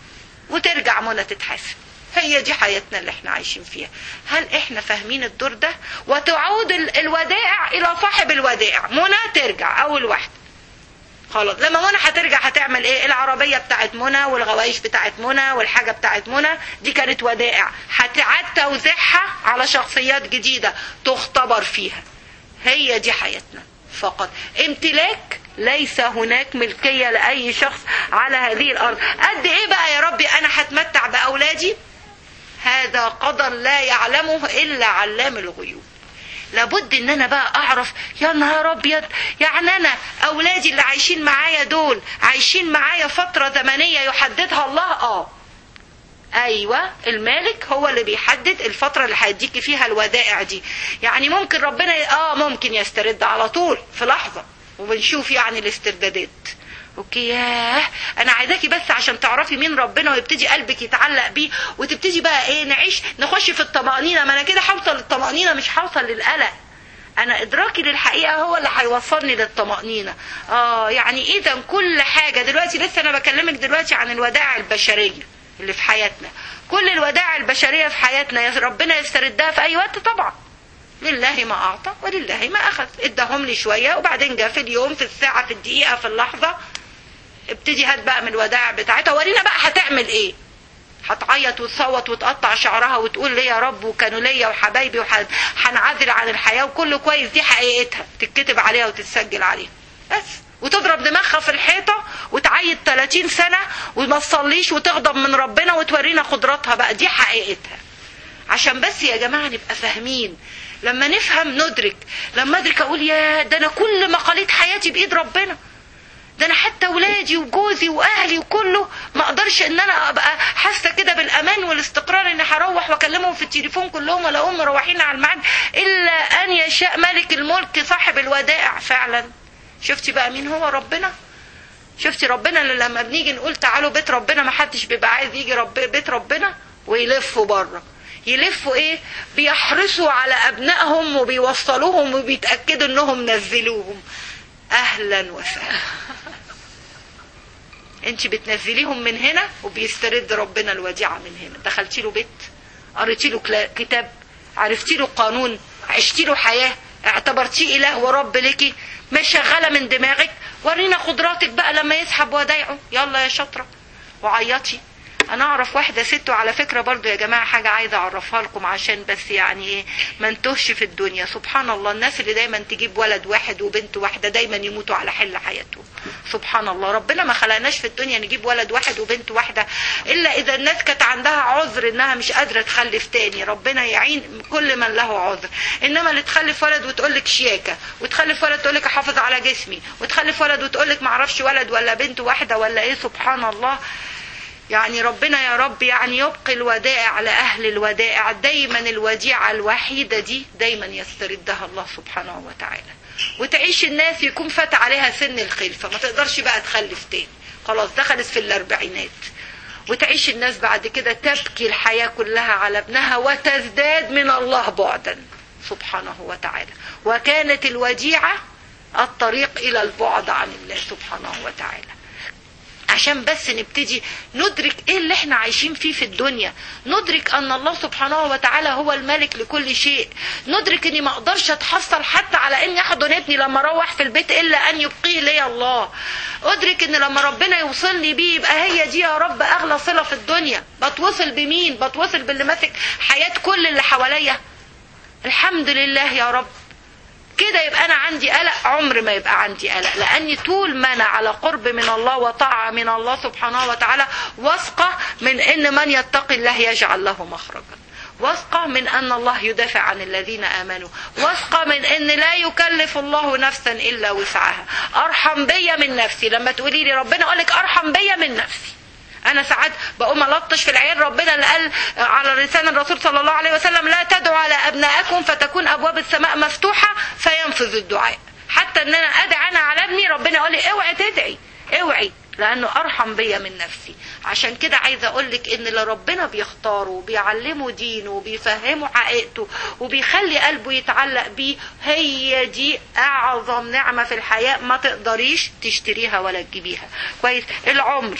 [SPEAKER 2] وترجع منى تتحاسب هي دي حياتنا اللي احنا عايشين فيها هل احنا فاهمين الدور ده وتعود ال- الودائع الى صاحب الودائع منى ترجع اول واحده خلاص لما منى هترجع هتعمل ايه العربيه بتاعت منى والغوايش بتاعت منى والحاجه بتاعت منى دي كانت ودائع هتعاد توزيعها على شخصيات جديده تختبر فيها هي دي حياتنا فقط امتلاك ليس هناك ملكية لأي شخص على هذه الأرض قد إيه بقى يا ربي أنا هتمتع بأولادي هذا قدر لا يعلمه إلا علام الغيوب لابد ان انا بقى اعرف يا نهار ابيض يعني انا اولادي اللي عايشين معايا دول عايشين معايا فتره زمنيه يحددها الله اه ايوه المالك هو اللي بيحدد الفتره اللي هيديكي فيها الودائع دي يعني ممكن ربنا ي- اه ممكن يسترد على طول في لحظه وبنشوف يعني الاستردادات اوكي ياه انا عايزاكي بس عشان تعرفي مين ربنا ويبتدي قلبك يتعلق بيه وتبتدي بقى ايه نعيش نخش في الطمانينه ما انا كده هوصل للطمانينه مش هوصل للقلق انا ادراكي للحقيقه هو اللي هيوصلني للطمانينه اه يعني اذا كل حاجه دلوقتي لسه انا بكلمك دلوقتي عن الودائع البشريه اللي في حياتنا كل الودائع البشريه في حياتنا يا ربنا يستردها في اي وقت طبعا لله ما اعطى ولله ما اخذ اداهم لي شويه وبعدين جه في اليوم في الساعه في الدقيقه في اللحظه ابتدي هات بقى من الودائع بتاعتها ورينا بقى هتعمل ايه هتعيط وتصوت وتقطع شعرها وتقول ليه يا رب وكانوا ليا وحبايبي وهنعزل عن الحياه وكله كويس دي حقيقتها تتكتب عليها وتتسجل عليها بس وتضرب دماغها في الحيطه وتعيط 30 سنه وما تصليش وتغضب من ربنا وتورينا قدراتها بقى دي حقيقتها عشان بس يا جماعه نبقى فاهمين لما نفهم ندرك لما ادرك اقول يا ده انا كل مقاليد حياتي بايد ربنا ده انا حتى ولادي وجوزي واهلي وكله ما اقدرش ان انا ابقى حاسه كده بالامان والاستقرار اني هروح واكلمهم في التليفون كلهم ولا هم مروحين على الميعاد الا ان يشاء ملك الملك صاحب الودائع فعلا شفتي بقى مين هو ربنا شفتي ربنا اللي لما بنيجي نقول تعالوا بيت ربنا ما حدش بيبقى عايز يجي رب بيت ربنا ويلفوا بره يلفوا ايه بيحرصوا على ابنائهم وبيوصلوهم وبيتاكدوا انهم نزلوهم اهلا وسهلا انت بتنزليهم من هنا وبيسترد ربنا الوديعه من هنا دخلتي له بيت قريتي له كلا- كتاب عرفتي له قانون عشتي له حياه اعتبرتيه اله ورب ليكي مش شغاله من دماغك ورينا قدراتك بقى لما يسحب ودايعه يلا يا شاطره وعيطي انا اعرف واحده ست وعلى فكره برضو يا جماعه حاجه عايزه اعرفها لكم عشان بس يعني ايه ما نتوهش في الدنيا سبحان الله الناس اللي دايما تجيب ولد واحد وبنت واحده دايما يموتوا على حل حياتهم سبحان الله ربنا ما خلقناش في الدنيا نجيب ولد واحد وبنت واحده الا اذا الناس كانت عندها عذر انها مش قادره تخلف تاني ربنا يعين كل من له عذر انما اللي تخلف ولد وتقول لك شياكه وتخلف ولد تقول لك احافظ على جسمي وتخلف ولد وتقول لك ما اعرفش ولد ولا بنت واحده ولا ايه سبحان الله يعني ربنا يا رب يعني يبقي الودائع لأهل الودائع دايما الوديعة الوحيدة دي دايما يستردها الله سبحانه وتعالى وتعيش الناس يكون فات عليها سن الخلفة ما تقدرش بقى تخلف تاني خلاص دخلت في الأربعينات وتعيش الناس بعد كده تبكي الحياة كلها على ابنها وتزداد من الله بعدا سبحانه وتعالى وكانت الوديعة الطريق إلى البعد عن الله سبحانه وتعالى عشان بس نبتدي ندرك ايه اللي احنا عايشين فيه في الدنيا ندرك ان الله سبحانه وتعالى هو الملك لكل شيء ندرك اني ما اقدرش اتحصل حتى على اني احضن ابني لما اروح في البيت الا ان يبقيه لي الله ادرك ان لما ربنا يوصلني بيه يبقى هي دي يا رب اغلى صله في الدنيا بتوصل بمين بتوصل باللي ماسك حياه كل اللي حواليا الحمد لله يا رب كده يبقى انا عندي قلق عمر ما يبقى عندي قلق لاني طول ما انا على قرب من الله وطاعه من الله سبحانه وتعالى واثقه من ان من يتقي الله يجعل له مخرجا واثقه من ان الله يدافع عن الذين امنوا واثقه من ان لا يكلف الله نفسا الا وسعها ارحم بيا من نفسي لما تقولي لي ربنا اقول لك ارحم بيا من نفسي انا ساعات بقوم الطش في العيال ربنا اللي قال على لسان الرسول صلى الله عليه وسلم لا تدعوا على ابنائكم فتكون ابواب السماء مفتوحه فينفذ الدعاء حتى ان انا ادعي انا على ابني ربنا يقول لي اوعي تدعي اوعي لانه ارحم بيا من نفسي عشان كده عايزه اقول لك ان اللي ربنا بيختاره وبيعلمه دينه وبيفهمه حقيقته وبيخلي قلبه يتعلق بيه هي دي اعظم نعمه في الحياه ما تقدريش تشتريها ولا تجيبيها كويس العمر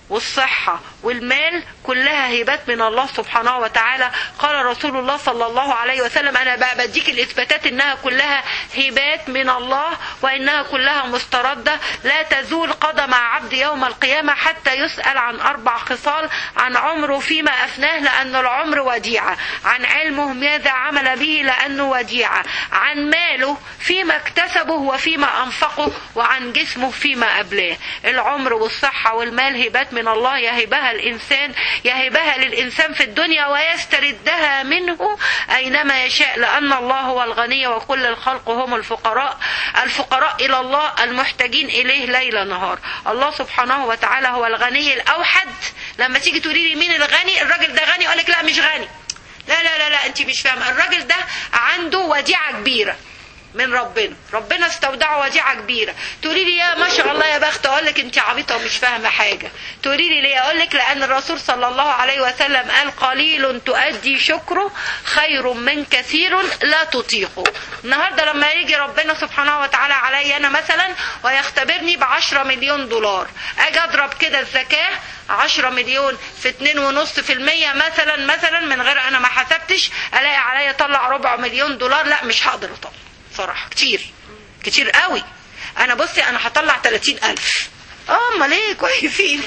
[SPEAKER 2] والصحة والمال كلها هبات من الله سبحانه وتعالى قال رسول الله صلى الله عليه وسلم أنا بقى بديك الإثباتات إنها كلها هبات من الله وإنها كلها مستردة لا تزول قدم عبد يوم القيامة حتى يسأل عن أربع خصال عن عمره فيما أفناه لأن العمر وديعة عن علمه ماذا عمل به لأنه وديعة عن ماله فيما اكتسبه وفيما أنفقه وعن جسمه فيما أبلاه العمر والصحة والمال هبات من الله يهبها الإنسان يهبها للإنسان في الدنيا ويستردها منه أينما يشاء لأن الله هو الغني وكل الخلق هم الفقراء الفقراء إلى الله المحتاجين إليه ليل نهار الله سبحانه وتعالى هو الغني الأوحد لما تيجي تقولي لي مين الغني الراجل ده غني أقول لك لا مش غني لا لا لا لا انت مش فاهمه الراجل ده عنده وديعه كبيره من ربنا ربنا استودعه وديعه كبيره تقولي لي يا ما شاء الله يا بخت اقول لك انت عبيطه ومش فاهمه حاجه تقولي لي ليه اقول لك لان الرسول صلى الله عليه وسلم قال قليل تؤدي شكره خير من كثير لا تطيقه النهارده لما يجي ربنا سبحانه وتعالى عليا انا مثلا ويختبرني ب 10 مليون دولار اجي اضرب كده الزكاه 10 مليون في 2.5% مثلا مثلا من غير انا ما حسبتش الاقي عليا طلع ربع مليون دولار لا مش هقدر اطلع صراحه كتير كتير قوي انا بصي انا هطلع 30000 اه امال ايه كويسين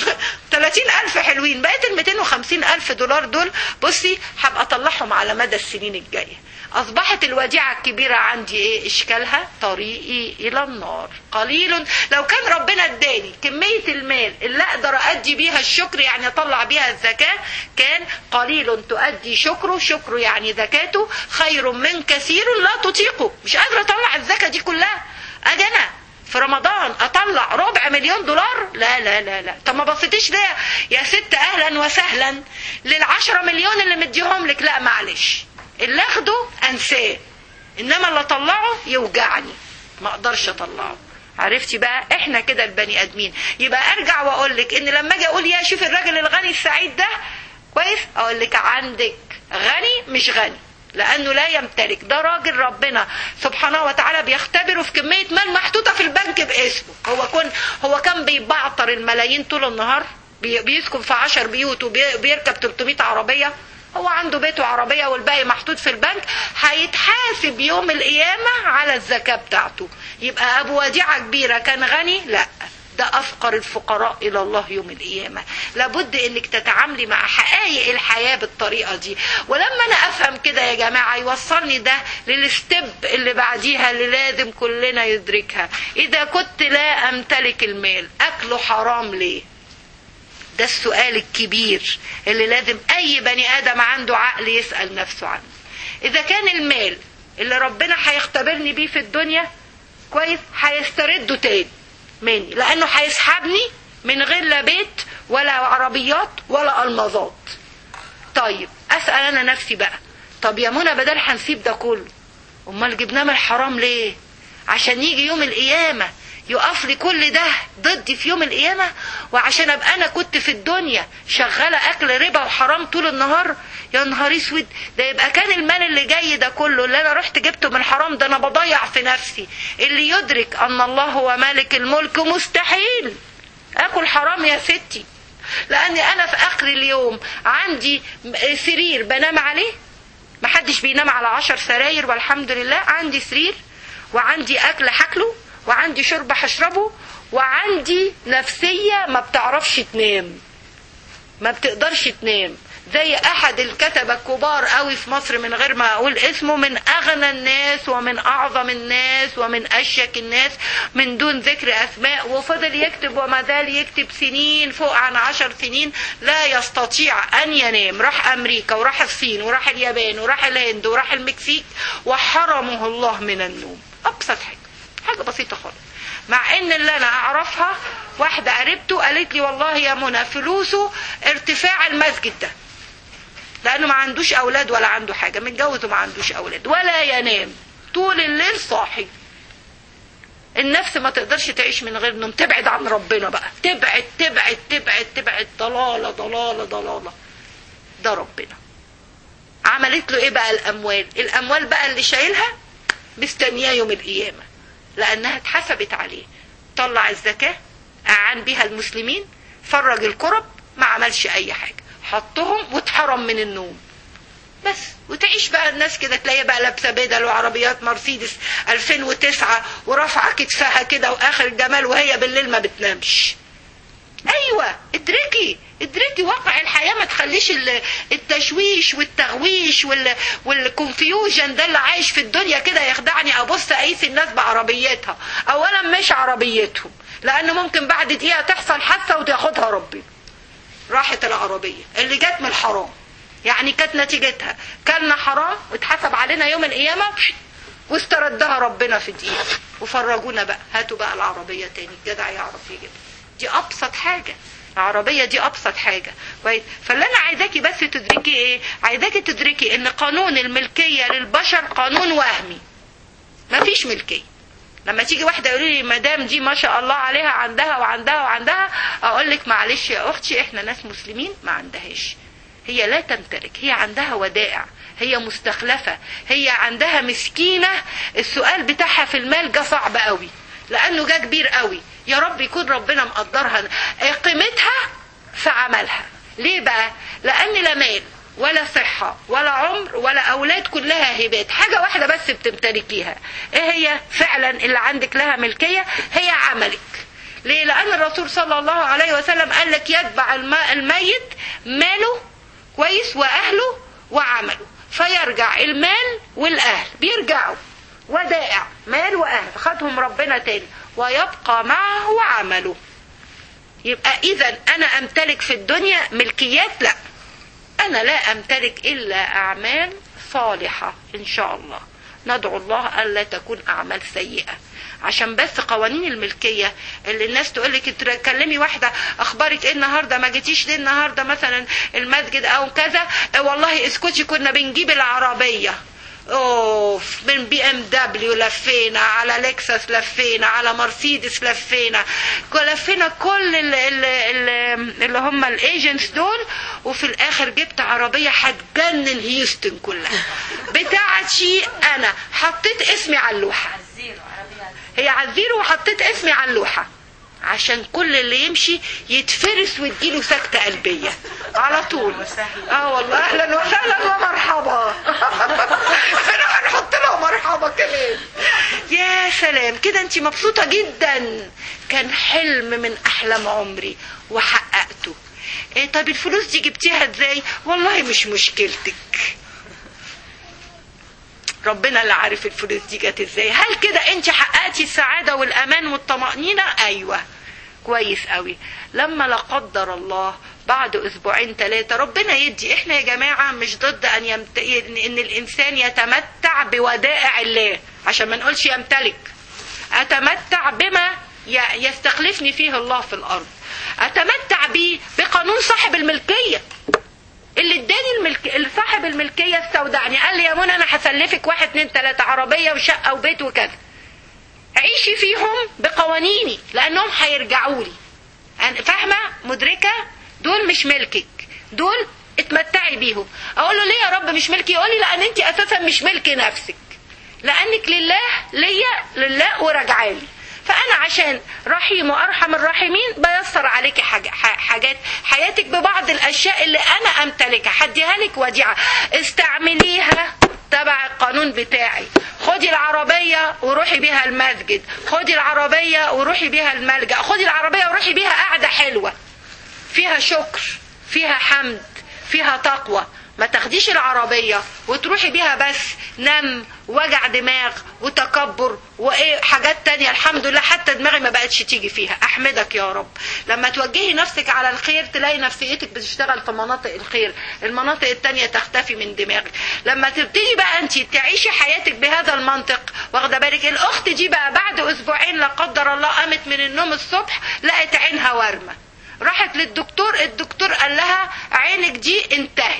[SPEAKER 2] 30000 حلوين بقيت ال 250000 دولار دول بصي هبقى اطلعهم على مدى السنين الجايه اصبحت الوديعه الكبيره عندي ايه اشكالها طريقي الى النار قليل لو كان ربنا اداني كميه المال اللي اقدر ادي بيها الشكر يعني اطلع بيها الزكاه كان قليل تؤدي شكره شكره يعني زكاته خير من كثير لا تطيقه مش قادره اطلع الزكاه دي كلها اجي انا في رمضان اطلع ربع مليون دولار لا لا لا لا طب ما بصيتيش ليه يا ست اهلا وسهلا للعشرة مليون اللي مديهم لك لا معلش اللي اخده انساه انما اللي اطلعه يوجعني ما اقدرش اطلعه عرفتي بقى احنا كده البني ادمين يبقى ارجع واقول لك ان لما اجي اقول يا شوف الراجل الغني السعيد ده كويس اقول لك عندك غني مش غني لانه لا يمتلك ده راجل ربنا سبحانه وتعالى بيختبره في كميه مال محطوطه في البنك باسمه هو كن هو كان بيبعطر الملايين طول النهار بي- بيسكن في عشر بيوت وبيركب 300 عربيه هو عنده بيت وعربية والباقي محطوط في البنك هيتحاسب يوم القيامة على الزكاة بتاعته يبقى أبو وديعة كبيرة كان غني لا ده أفقر الفقراء إلى الله يوم القيامة لابد إنك تتعاملي مع حقائق الحياة بالطريقة دي ولما أنا أفهم كده يا جماعة يوصلني ده للستب اللي بعديها اللي لازم كلنا يدركها إذا كنت لا أمتلك المال أكله حرام ليه ده السؤال الكبير اللي لازم اي بني ادم عنده عقل يسال نفسه عنه اذا كان المال اللي ربنا هيختبرني بيه في الدنيا كويس هيسترده تاني مني لانه هيسحبني من غير لا بيت ولا عربيات ولا المظات طيب اسال انا نفسي بقى طب يا منى بدل هنسيب ده كله امال جبناه من الحرام ليه عشان يجي يوم القيامه يقف لي كل ده ضدي في يوم القيامة وعشان ابقى انا كنت في الدنيا شغالة اكل ربا وحرام طول النهار يا نهار اسود ده يبقى كان المال اللي جاي ده كله اللي انا رحت جبته من حرام ده انا بضيع في نفسي اللي يدرك ان الله هو مالك الملك مستحيل اكل حرام يا ستي لاني انا في اخر اليوم عندي سرير بنام عليه محدش بينام على عشر سراير والحمد لله عندي سرير وعندي اكل حاكله وعندي شرب هشربه وعندي نفسية ما بتعرفش تنام ما بتقدرش تنام زي احد الكتبة الكبار قوي في مصر من غير ما اقول اسمه من اغنى الناس ومن اعظم الناس ومن اشيك الناس من دون ذكر اسماء وفضل يكتب وما زال يكتب سنين فوق عن عشر سنين لا يستطيع ان ينام راح امريكا وراح الصين وراح اليابان وراح الهند وراح المكسيك وحرمه الله من النوم ابسط حاجة حاجة بسيطة خالص مع ان اللي انا اعرفها واحدة قريبته قالت لي والله يا منى فلوسه ارتفاع المسجد ده لانه ما عندوش اولاد ولا عنده حاجة متجوز وما عندوش اولاد ولا ينام طول الليل صاحي النفس ما تقدرش تعيش من غير نوم تبعد عن ربنا بقى تبعد تبعد تبعد تبعد ضلالة ضلالة ضلالة ده ربنا عملت له ايه بقى الاموال الاموال بقى اللي شايلها مستنياه يوم القيامه لانها اتحسبت عليه طلع الزكاه اعان بها المسلمين فرج الكرب ما عملش اي حاجه حطهم واتحرم من النوم بس وتعيش بقى الناس كده تلاقيها بقى لابسه بدل وعربيات مرسيدس 2009 ورافعه كتفها كده واخر جمال وهي بالليل ما بتنامش ايوه ادركي ادركي واقع الحياه ما تخليش ال- التشويش والتغويش وال والكونفيوجن ده اللي عايش في الدنيا كده يخدعني ابص اقيس الناس بعربيتها اولا مش عربيتهم لان ممكن بعد دقيقه تحصل حادثه وتاخدها ربنا راحت العربيه اللي جت من الحرام يعني كانت نتيجتها كلنا حرام واتحسب علينا يوم القيامه واستردها ربنا في دقيقه وفرجونا بقى هاتوا بقى العربيه تاني الجدع يعرف يجيبها دي ابسط حاجه العربيه دي ابسط حاجه كويس فاللي انا عايزاكي بس تدركي ايه عايزاكي تدركي ان قانون الملكيه للبشر قانون وهمي مفيش ملكيه لما تيجي واحده يقول لي مدام دي ما شاء الله عليها عندها وعندها وعندها اقول لك معلش يا اختي احنا ناس مسلمين ما عندهاش هي لا تمتلك هي عندها ودائع هي مستخلفه هي عندها مسكينه السؤال بتاعها في المال جه صعب قوي لانه جه كبير قوي يا رب يكون ربنا مقدرها قيمتها في عملها ليه بقى لان لا مال ولا صحة ولا عمر ولا أولاد كلها هبات حاجة واحدة بس بتمتلكيها إيه هي فعلا اللي عندك لها ملكية هي عملك ليه لأن الرسول صلى الله عليه وسلم قال لك يتبع الم- الميت ماله كويس وأهله وعمله فيرجع المال والأهل بيرجعوا ودائع مال وأهل خدهم ربنا تاني ويبقى معه عمله يبقى إذا أنا أمتلك في الدنيا ملكيات لا أنا لا أمتلك إلا أعمال صالحة إن شاء الله ندعو الله ألا تكون أعمال سيئة عشان بس قوانين الملكية اللي الناس تقول لك تكلمي واحدة أخبارك إيه النهاردة ما جيتيش ليه النهاردة مثلا المسجد أو كذا آه والله اسكتي كنا بنجيب العربية اوف من بي ام دبليو لفينا على لكسس لفينا على مرسيدس لفينا لفينا كل ال- ال- ال- اللي هم الايجنتس دول وفي الاخر جبت عربيه هتجنن هيوستن كلها بتاعتي انا حطيت اسمي على اللوحه هي على الزيرو وحطيت اسمي على اللوحه عشان كل اللي يمشي يتفرس وتجيله سكتة قلبية على طول اه والله اهلا وسهلا ومرحبا انا هنحط لها مرحبا كمان يا سلام كده انت مبسوطة جدا كان حلم من احلام عمري وحققته إيه طب الفلوس دي جبتيها ازاي والله مش مشكلتك ربنا اللي عارف الفلوس دي جت ازاي هل كده انت حققتي السعاده والامان والطمانينه ايوه كويس قوي لما لا قدر الله بعد اسبوعين ثلاثه ربنا يدي احنا يا جماعه مش ضد ان يمت... ان الانسان يتمتع بودائع الله عشان ما نقولش يمتلك اتمتع بما ي... يستخلفني فيه الله في الارض اتمتع بيه بقانون صاحب الملكيه اللي اداني الملك اللي صاحب الملكيه استودعني قال لي يا منى انا هسلفك واحد اتنين تلاته عربيه وشقه وبيت وكذا عيشي فيهم بقوانيني لانهم هيرجعوا لي أنا فاهمه مدركه دول مش ملكك دول اتمتعي بيهم اقول له ليه يا رب مش ملكي يقول لي لان انت اساسا مش ملك نفسك لانك لله ليا لله وراجعالي فانا عشان رحيم وارحم الراحمين بيسر عليكي حاجة حاجات حياتك ببعض الاشياء اللي انا امتلكها هديها لك وديعه استعمليها تبع القانون بتاعي خدي العربية وروحي بيها المسجد خدي العربية وروحي بيها الملجأ خدي العربية وروحي بيها قعدة حلوة فيها شكر فيها حمد فيها تقوى ما تاخديش العربية وتروحي بيها بس نم وجع دماغ وتكبر وايه حاجات تانية الحمد لله حتى دماغي ما بقتش تيجي فيها احمدك يا رب لما توجهي نفسك على الخير تلاقي نفسيتك بتشتغل في مناطق الخير المناطق التانية تختفي من دماغك لما تبتدي بقى انت تعيشي حياتك بهذا المنطق واخده بالك الاخت دي بقى بعد اسبوعين لا قدر الله قامت من النوم الصبح لقت عينها ورمه راحت للدكتور الدكتور قال لها عينك دي انتهت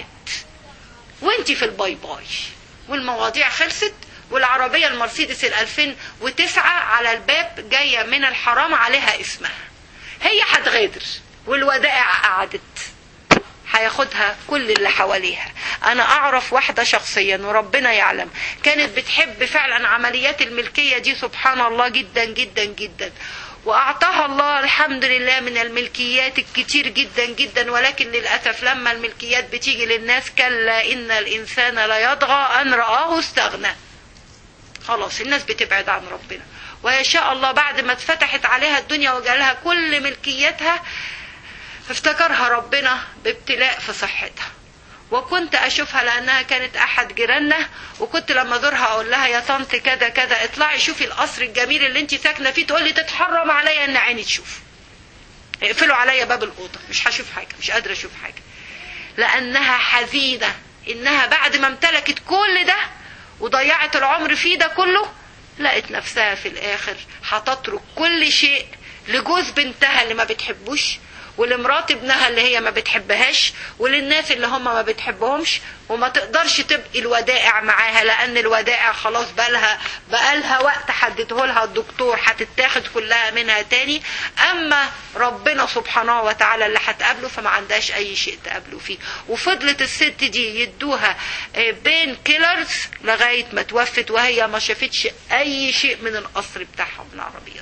[SPEAKER 2] وانتي في الباي باي والمواضيع خلصت والعربية المرسيدس ال 2009 على الباب جاية من الحرام عليها اسمها هي هتغادر والودائع قعدت هياخدها كل اللي حواليها انا اعرف واحدة شخصيا وربنا يعلم كانت بتحب فعلا عمليات الملكية دي سبحان الله جدا جدا جدا واعطاها الله الحمد لله من الملكيات الكتير جدا جدا ولكن للاسف لما الملكيات بتيجي للناس كلا ان الانسان ليطغى ان رآه استغنى خلاص الناس بتبعد عن ربنا ويشاء الله بعد ما اتفتحت عليها الدنيا وجالها كل ملكياتها افتكرها ربنا بابتلاء في صحتها وكنت اشوفها لانها كانت احد جيراننا وكنت لما ازورها اقول لها يا طنط كذا كذا اطلعي شوفي القصر الجميل اللي انت ساكنه فيه تقول لي تتحرم عليا ان عيني تشوف اقفلوا عليا باب الاوضه مش هشوف حاجه مش قادره اشوف حاجه لانها حزينه انها بعد ما امتلكت كل ده وضيعت العمر فيه ده كله لقت نفسها في الاخر هتترك كل شيء لجوز بنتها اللي ما بتحبوش ولمرات ابنها اللي هي ما بتحبهاش وللناس اللي هم ما بتحبهمش وما تقدرش تبقي الودائع معاها لان الودائع خلاص بقالها بقالها وقت حدده لها الدكتور هتتاخد كلها منها تاني اما ربنا سبحانه وتعالى اللي هتقابله فما عندهاش اي شيء تقابله فيه وفضلت الست دي يدوها بين كيلرز لغايه ما توفت وهي ما شافتش اي شيء من القصر بتاعها من العربيات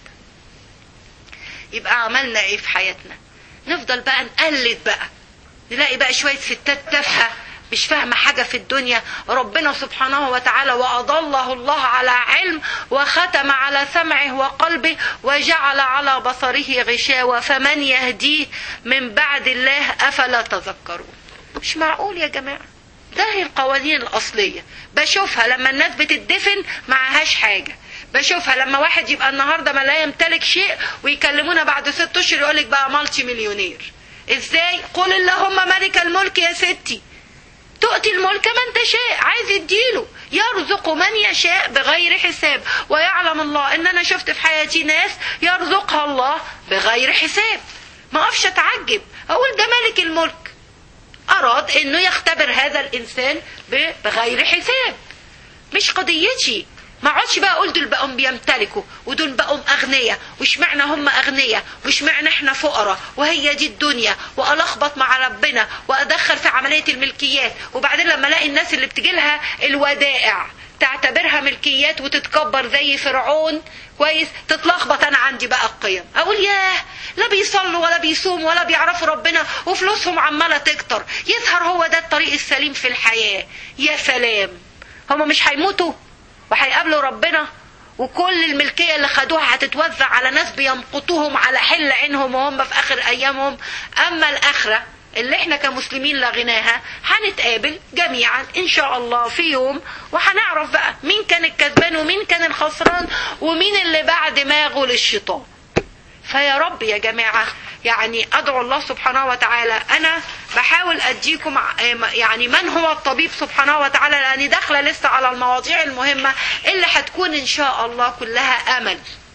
[SPEAKER 2] يبقى عملنا ايه في حياتنا نفضل بقى نقلد بقى نلاقي بقى شوية ستات تافهة مش فاهمة حاجة في الدنيا ربنا سبحانه وتعالى وأضله الله على علم وختم على سمعه وقلبه وجعل على بصره غشاوة فمن يهديه من بعد الله أفلا تذكرون مش معقول يا جماعة ده هي القوانين الأصلية بشوفها لما الناس بتدفن معهاش حاجة بشوفها لما واحد يبقى النهارده ما لا يمتلك شيء ويكلمونا بعد ست اشهر يقول لك بقى مالتي مليونير ازاي قل اللهم ملك الملك يا ستي تؤتي الملك من تشاء عايز يديله يرزق من يشاء بغير حساب ويعلم الله ان انا شفت في حياتي ناس يرزقها الله بغير حساب ما اقفش اتعجب اقول ده ملك الملك اراد انه يختبر هذا الانسان بغير حساب مش قضيتي ما اقعدش بقى اقول دول بقوا بيمتلكوا ودول بقوا اغنياء واشمعنى هم اغنياء واشمعنى احنا فقراء وهي دي الدنيا والخبط مع ربنا وادخل في عمليه الملكيات وبعدين لما الاقي الناس اللي بتجي لها الودائع تعتبرها ملكيات وتتكبر زي فرعون كويس تتلخبط انا عندي بقى القيم اقول ياه لا بيصلوا ولا بيصوموا ولا بيعرفوا ربنا وفلوسهم عماله تكتر يظهر هو ده الطريق السليم في الحياه يا سلام هما مش هيموتوا وهيقابلوا ربنا وكل الملكيه اللي خدوها هتتوزع على ناس بيمقطوهم على حل عينهم وهم في اخر ايامهم اما الاخره اللي احنا كمسلمين لغيناها هنتقابل جميعا ان شاء الله في يوم وهنعرف بقى مين كان الكسبان ومين كان الخسران ومين اللي بعد ما غل الشيطان فيا رب يا جماعة يعني أدعو الله سبحانه وتعالى أنا بحاول أديكم يعني من هو الطبيب سبحانه وتعالى لأني داخلة لسه على المواضيع المهمة اللي هتكون إن شاء الله كلها أمل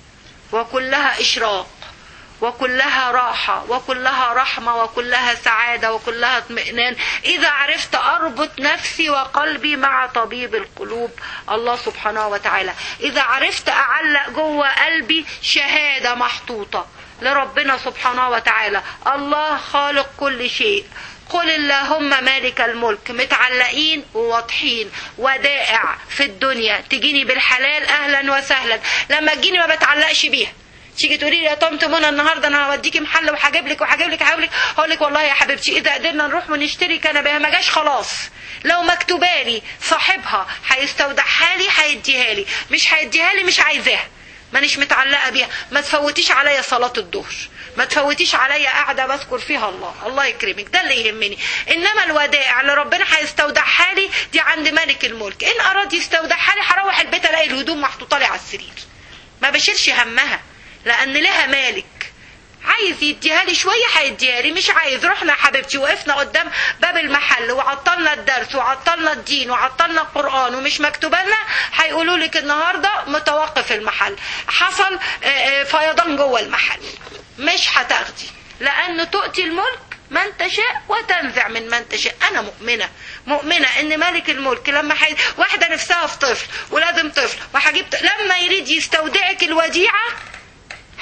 [SPEAKER 2] وكلها إشراق وكلها راحة وكلها رحمة وكلها سعادة وكلها اطمئنان إذا عرفت أربط نفسي وقلبي مع طبيب القلوب الله سبحانه وتعالى إذا عرفت أعلق جوه قلبي شهادة محطوطة لربنا سبحانه وتعالى الله خالق كل شيء قل اللهم مالك الملك متعلقين وواضحين ودائع في الدنيا تجيني بالحلال اهلا وسهلا لما تجيني ما بتعلقش بيها تيجي تقولي لي يا طنط منى النهارده انا هوديكي محل وهجيب لك وهجيب لك هجيب لك هقول لك والله يا حبيبتي اذا قدرنا نروح ونشتري كنبه ما جاش خلاص لو مكتوبه لي صاحبها هيستودعها لي هيديها لي مش هيديها لي مش عايزاها مانيش متعلقه بيها ما تفوتيش عليا صلاه الظهر ما تفوتيش عليا قاعده بذكر فيها الله الله يكرمك ده اللي يهمني انما الودائع اللي ربنا هيستودعها لي دي عند ملك الملك ان اراد يستودعها لي هروح البيت الاقي الهدوم محطوطه لي على السرير ما بشيلش همها لان لها مالك عايز يديها لي شويه هيديها لي مش عايز رحنا يا حبيبتي وقفنا قدام باب المحل وعطلنا الدرس وعطلنا الدين وعطلنا القران ومش مكتوب لنا هيقولوا لك النهارده متوقف المحل حصل فيضان جوه المحل مش هتاخدي لان تؤتي الملك من تشاء وتنزع من من تشاء انا مؤمنه مؤمنه ان ملك الملك لما حي... واحده نفسها في طفل ولازم طفل وهجيب لما يريد يستودعك الوديعه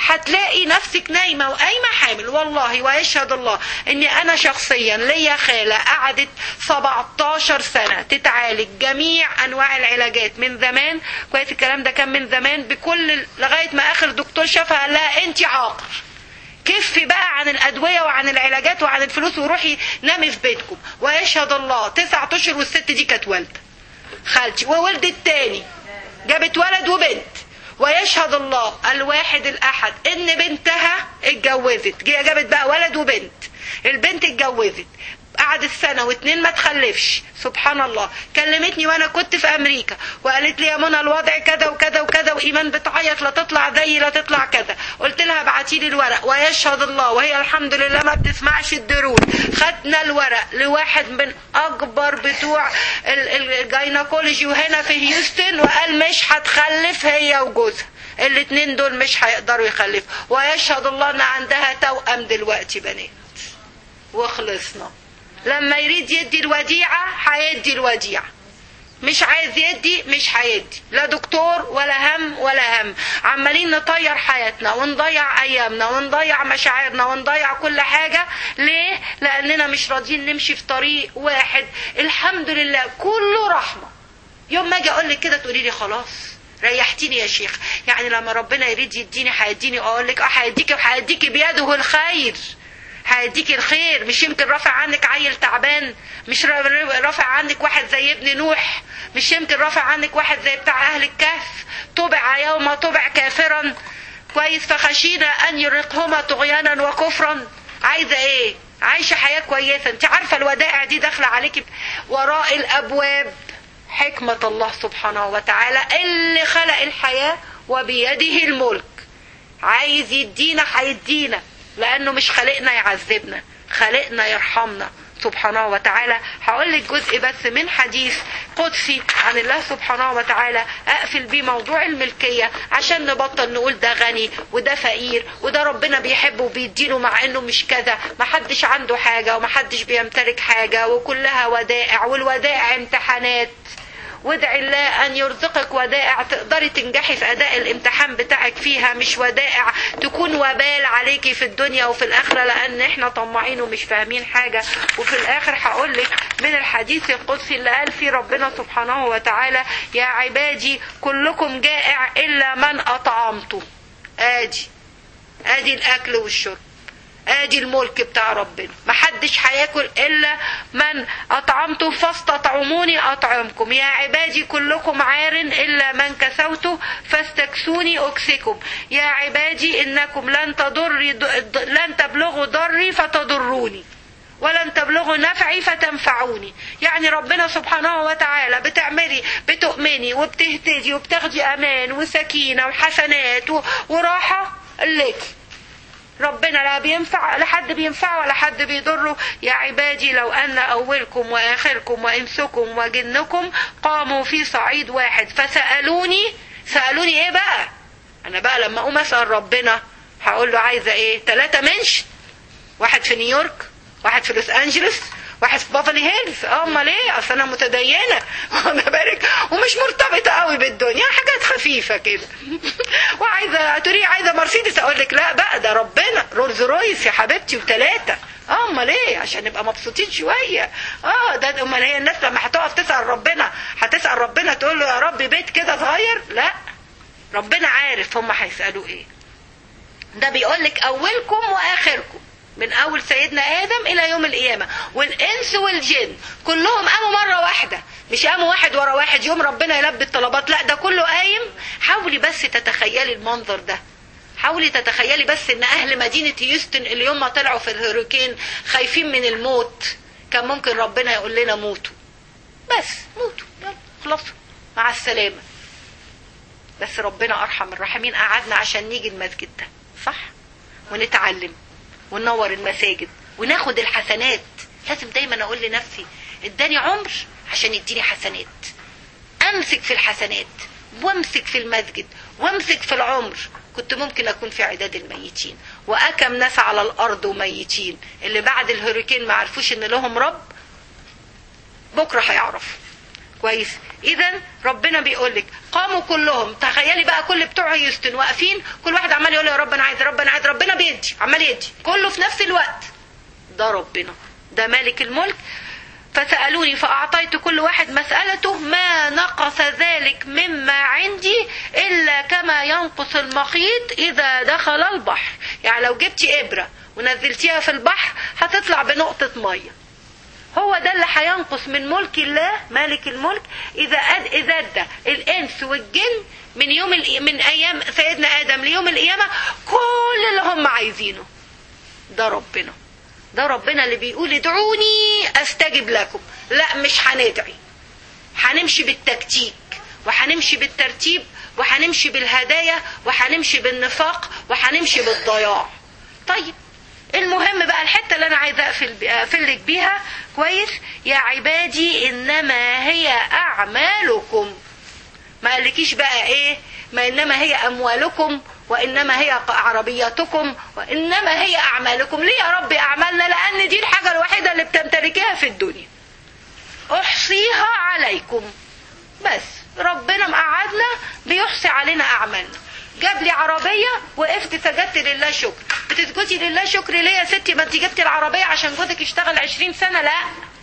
[SPEAKER 2] هتلاقي نفسك نايمة وقايمة حامل والله ويشهد الله اني انا شخصيا ليا خالة قعدت 17 سنة تتعالج جميع انواع العلاجات من زمان كويس الكلام ده كان من زمان بكل لغاية ما اخر دكتور شافها قال لها انت عاقر كفي بقى عن الادويه وعن العلاجات وعن الفلوس وروحي نامي في بيتكم ويشهد الله تسعة اشهر والست دي كانت والده خالتي وولدت تاني جابت ولد وبنت ويشهد الله الواحد الاحد ان بنتها اتجوزت جابت بقى ولد وبنت البنت اتجوزت قعدت سنة واتنين ما تخلفش سبحان الله كلمتني وانا كنت في امريكا وقالت لي يا منى الوضع كذا وكذا وكذا وايمان بتعيط لا تطلع زي لا تطلع كذا قلت لها ابعتي لي الورق ويشهد الله وهي الحمد لله ما بتسمعش الدروس خدنا الورق لواحد من اكبر بتوع الجايناكولوجي وهنا في هيوستن وقال مش هتخلف هي وجوزها الاتنين دول مش هيقدروا يخلفوا ويشهد الله ان عندها توأم دلوقتي بنات وخلصنا لما يريد يدي الوديعة هيدي الوديعة مش عايز يدي مش هيدي لا دكتور ولا هم ولا هم عمالين نطير حياتنا ونضيع ايامنا ونضيع مشاعرنا ونضيع كل حاجة ليه لاننا مش راضيين نمشي في طريق واحد الحمد لله كله رحمة يوم ما اجي اقول لك كده تقولي لي خلاص ريحتيني يا شيخ يعني لما ربنا يريد يديني هيديني اقول لك اه هيديكي وهيديكي بيده الخير هيديكي الخير مش يمكن رافع عنك عيل تعبان مش رافع عنك واحد زي ابن نوح مش يمكن رافع عنك واحد زي بتاع اهل الكهف طبع يوم طبع كافرا كويس فخشينا ان يرقهما طغيانا وكفرا عايزه ايه عايشه حياه كويسه انت عارفه الودائع دي داخله عليكي وراء الابواب حكمه الله سبحانه وتعالى اللي خلق الحياه وبيده الملك عايز يدينا هيدينا لانه مش خلقنا يعذبنا خلقنا يرحمنا سبحانه وتعالى هقول لك جزء بس من حديث قدسي عن الله سبحانه وتعالى اقفل بيه موضوع الملكية عشان نبطل نقول ده غني وده فقير وده ربنا بيحبه وبيديله مع انه مش كذا محدش عنده حاجة ومحدش بيمتلك حاجة وكلها ودائع والودائع امتحانات وادعي الله ان يرزقك ودائع تقدري تنجحي في اداء الامتحان بتاعك فيها مش ودائع تكون وبال عليكي في الدنيا وفي الاخره لان احنا طماعين ومش فاهمين حاجه وفي الاخر هقول لك من الحديث القدسي اللي قال فيه ربنا سبحانه وتعالى يا عبادي كلكم جائع الا من اطعمته ادي ادي الاكل والشرب ادي الملك بتاع ربنا محدش هياكل الا من اطعمته فاستطعموني اطعمكم يا عبادي كلكم عار الا من كسوته فاستكسوني اكسكم يا عبادي انكم لن تضري لن تبلغوا ضري فتضروني ولن تبلغوا نفعي فتنفعوني يعني ربنا سبحانه وتعالى بتعملي بتؤمني وبتهتدي وبتاخدي امان وسكينه وحسنات وراحه لك ربنا لا بينفع لا حد بينفعه ولا حد بيضره يا عبادي لو ان اولكم واخركم وانسكم وجنكم قاموا في صعيد واحد فسالوني سالوني ايه بقى انا بقى لما اقوم اسال ربنا هقول له عايزه ايه ثلاثه منش واحد في نيويورك واحد في لوس انجلوس واحد في بافلي هيلز امال ايه اصل انا متدينه وانا بالك ومش مرتبطه قوي بالدنيا حاجات خفيفه كده وعايزه تقولي عايزه مرسيدس اقول لك لا بقى ده ربنا رولز رويس يا حبيبتي وثلاثه امال ايه عشان نبقى مبسوطين شويه اه ده امال هي الناس لما هتقف تسال ربنا هتسال ربنا تقول له يا رب بيت كده صغير لا ربنا عارف هم هيسالوا ايه ده بيقول لك اولكم واخركم من اول سيدنا ادم الى يوم القيامه والانس والجن كلهم قاموا مره واحده مش قاموا واحد ورا واحد يوم ربنا يلبي الطلبات لا ده كله قايم حاولي بس تتخيلي المنظر ده حاولي تتخيلي بس ان اهل مدينه هيوستن اليوم ما طلعوا في الهوريكين خايفين من الموت كان ممكن ربنا يقول لنا موتوا بس موتوا يلا خلصوا مع السلامه بس ربنا ارحم الراحمين قعدنا عشان نيجي المسجد ده صح ونتعلم وننور المساجد وناخد الحسنات لازم دايما اقول لنفسي اداني عمر عشان يديني حسنات امسك في الحسنات وامسك في المسجد وامسك في العمر كنت ممكن اكون في عداد الميتين واكم ناس على الارض وميتين اللي بعد الهوريكين ما عرفوش ان لهم رب بكره هيعرفوا كويس اذا ربنا بيقول لك قاموا كلهم تخيلي بقى كل بتوع هيوستن واقفين كل واحد عمال يقول يا رب انا عايز رب انا عايز ربنا بيدي عمال يدي كله في نفس الوقت ده ربنا ده مالك الملك فسألوني فأعطيت كل واحد مسألته ما نقص ذلك مما عندي إلا كما ينقص المخيط إذا دخل البحر يعني لو جبتي إبرة ونزلتيها في البحر هتطلع بنقطة مية هو ده اللي هينقص من ملك الله مالك الملك إذا أد إذا أدى الإنس والجن من يوم الإ- من أيام سيدنا آدم ليوم القيامة كل اللي هم عايزينه ده ربنا ده ربنا اللي بيقول ادعوني استجب لكم لا مش هندعي هنمشي بالتكتيك وهنمشي بالترتيب وهنمشي بالهدايا وهنمشي بالنفاق وهنمشي بالضياع طيب المهم بقى الحته اللي انا عايزه اقفل اقفلك بيها كويس يا عبادي انما هي اعمالكم ما قالكيش بقى ايه ما انما هي اموالكم وانما هي عربياتكم وانما هي اعمالكم ليه يا رب اعمالنا لان دي الحاجه الوحيده اللي بتمتلكيها في الدنيا احصيها عليكم بس ربنا مقعدنا بيحصي علينا اعمالنا جاب لي عربيه وقفت سجدت لله شكر بتسجدي لله شكر ليه يا ستي ما انت جبتي العربيه عشان جوزك يشتغل 20 سنه لا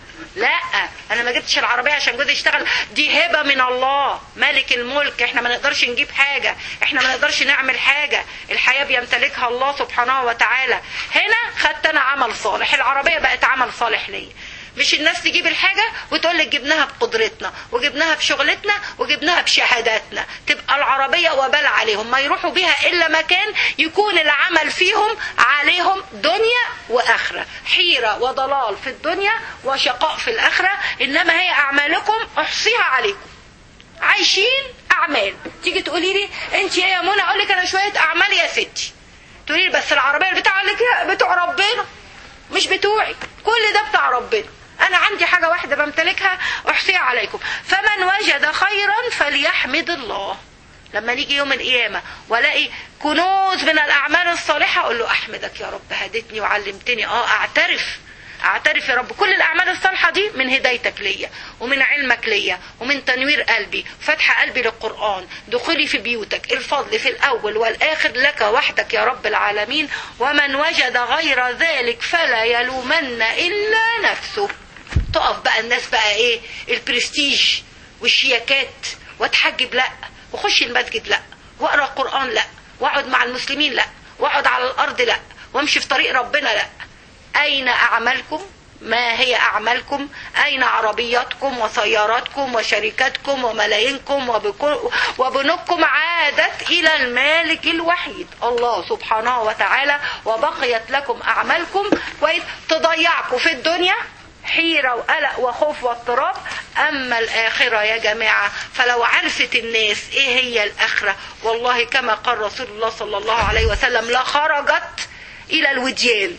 [SPEAKER 2] لا انا ما جبتش العربيه عشان جوزي يشتغل دي هبه من الله مالك الملك احنا ما نقدرش نجيب حاجه احنا ما نقدرش نعمل حاجه الحياه بيمتلكها الله سبحانه وتعالى هنا خدت انا عمل صالح العربيه بقت عمل صالح ليا مش الناس تجيب الحاجة وتقول لك جبناها بقدرتنا وجبناها بشغلتنا وجبناها بشهاداتنا تبقى العربية وبال عليهم ما يروحوا بيها إلا مكان يكون العمل فيهم عليهم دنيا وآخرة حيرة وضلال في الدنيا وشقاء في الآخرة إنما هي أعمالكم أحصيها عليكم عايشين أعمال تيجي تقولي لي أنت إيه يا منى أقول لك أنا شوية أعمال يا ستي تقولي لي بس العربية بتاع لك بتوع ربنا مش بتوعي كل ده بتاع ربنا انا عندي حاجه واحده بمتلكها احصيها عليكم فمن وجد خيرا فليحمد الله لما نيجي يوم القيامة والاقي كنوز من الأعمال الصالحة أقول له أحمدك يا رب هديتني وعلمتني أه أعترف أعترف يا رب كل الأعمال الصالحة دي من هدايتك ليا ومن علمك ليا ومن تنوير قلبي فتح قلبي للقرآن دخولي في بيوتك الفضل في الأول والآخر لك وحدك يا رب العالمين ومن وجد غير ذلك فلا يلومن إلا نفسه تقف بقى الناس بقى ايه البرستيج والشياكات واتحجب لا وخش المسجد لا واقرا القران لا واقعد مع المسلمين لا واقعد على الارض لا وامشي في طريق ربنا لا اين اعمالكم ما هي اعمالكم اين عربياتكم وسياراتكم وشركاتكم وملايينكم وبكو- وبنوككم عادت الى المالك الوحيد الله سبحانه وتعالى وبقيت لكم اعمالكم كويس تضيعكم في الدنيا حيرة وقلق وخوف واضطراب أما الآخرة يا جماعة فلو عرفت الناس إيه هي الآخرة والله كما قال رسول الله صلى الله عليه وسلم لخرجت إلى الوديان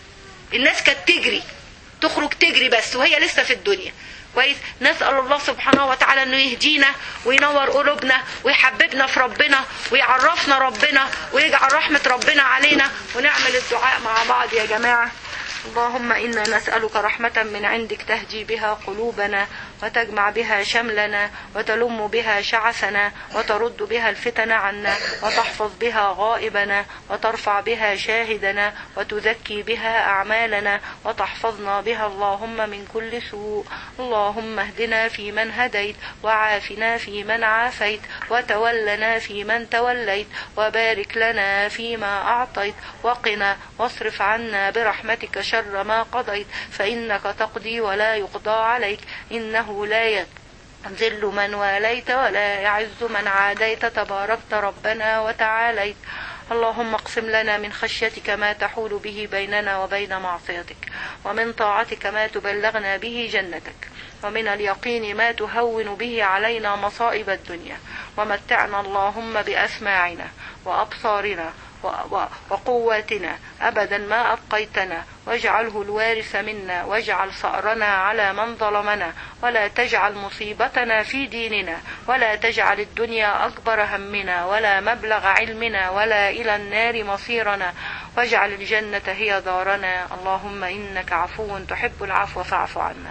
[SPEAKER 2] الناس كانت تجري تخرج تجري بس وهي لسه في الدنيا كويس نسأل الله سبحانه وتعالى انه يهدينا وينور قلوبنا ويحببنا في ربنا ويعرفنا ربنا ويجعل رحمة ربنا علينا ونعمل الدعاء مع بعض يا جماعة اللهم إنا نسألك رحمة من عندك تهدي بها قلوبنا وتجمع بها شملنا وتلم بها شعثنا وترد بها الفتن عنا وتحفظ بها غائبنا وترفع بها شاهدنا وتزكي بها أعمالنا وتحفظنا بها اللهم من كل سوء اللهم اهدنا فيمن هديت وعافنا فيمن عافيت وتولنا فيمن توليت وبارك لنا فيما أعطيت وقنا واصرف عنا برحمتك شر ما قضيت فإنك تقضي ولا يقضى عليك إنه لا يذل من واليت ولا يعز من عاديت تباركت ربنا وتعاليت اللهم اقسم لنا من خشيتك ما تحول به بيننا وبين معصيتك ومن طاعتك ما تبلغنا به جنتك ومن اليقين ما تهون به علينا مصائب الدنيا ومتعنا اللهم بأسماعنا وأبصارنا و- و- وقواتنا أبدا ما أبقيتنا واجعله الوارث منا واجعل ثأرنا على من ظلمنا ولا تجعل مصيبتنا في ديننا ولا تجعل الدنيا أكبر همنا ولا مبلغ علمنا ولا إلى النار مصيرنا واجعل الجنة هي دارنا اللهم إنك عفو تحب العفو فاعف عنا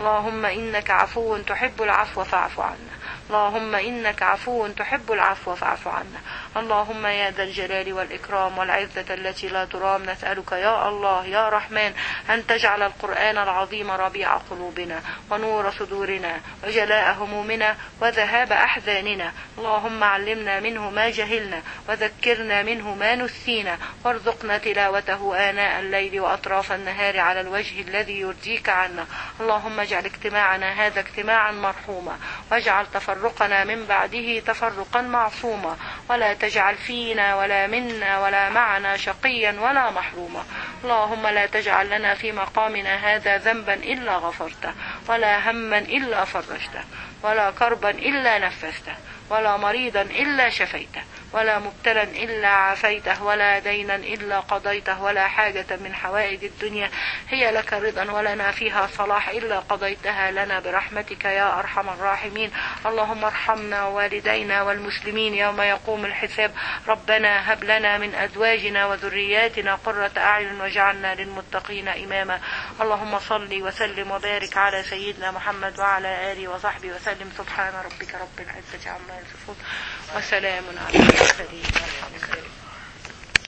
[SPEAKER 1] اللهم إنك عفو تحب العفو فاعف عنا اللهم إنك عفو تحب العفو فاعف عنا اللهم يا ذا الجلال والإكرام والعزة التي لا ترام نسألك يا الله يا رحمن أن تجعل القرآن العظيم ربيع قلوبنا ونور صدورنا وجلاء همومنا وذهاب أحزاننا اللهم علمنا منه ما جهلنا وذكرنا منه ما نسينا وارزقنا تلاوته آناء الليل وأطراف النهار على الوجه الذي يرضيك عنا اللهم اجعل اجتماعنا هذا اجتماعا مرحوما واجعل تفرقنا من بعده تفرقا معصوما ولا تجعل فينا ولا منا ولا معنا شقيا ولا محروما اللهم لا تجعل لنا في مقامنا هذا ذنبا إلا غفرته ولا هما إلا فرجته ولا كربا إلا نفسته ولا مريضا إلا شفيته ولا مبتلا إلا عافيته ولا دينا إلا قضيته ولا حاجة من حوائج الدنيا هي لك رضا ولنا فيها صلاح إلا قضيتها لنا برحمتك يا أرحم الراحمين اللهم ارحمنا والدينا والمسلمين يوم يقوم الحساب ربنا هب لنا من أزواجنا وذرياتنا قرة أعين واجعلنا للمتقين إماما اللهم صل وسلم وبارك على سيدنا محمد وعلى آله وصحبه وسلم سبحان ربك رب العزة عما يصفون وسلام على المرسلين والحمد لله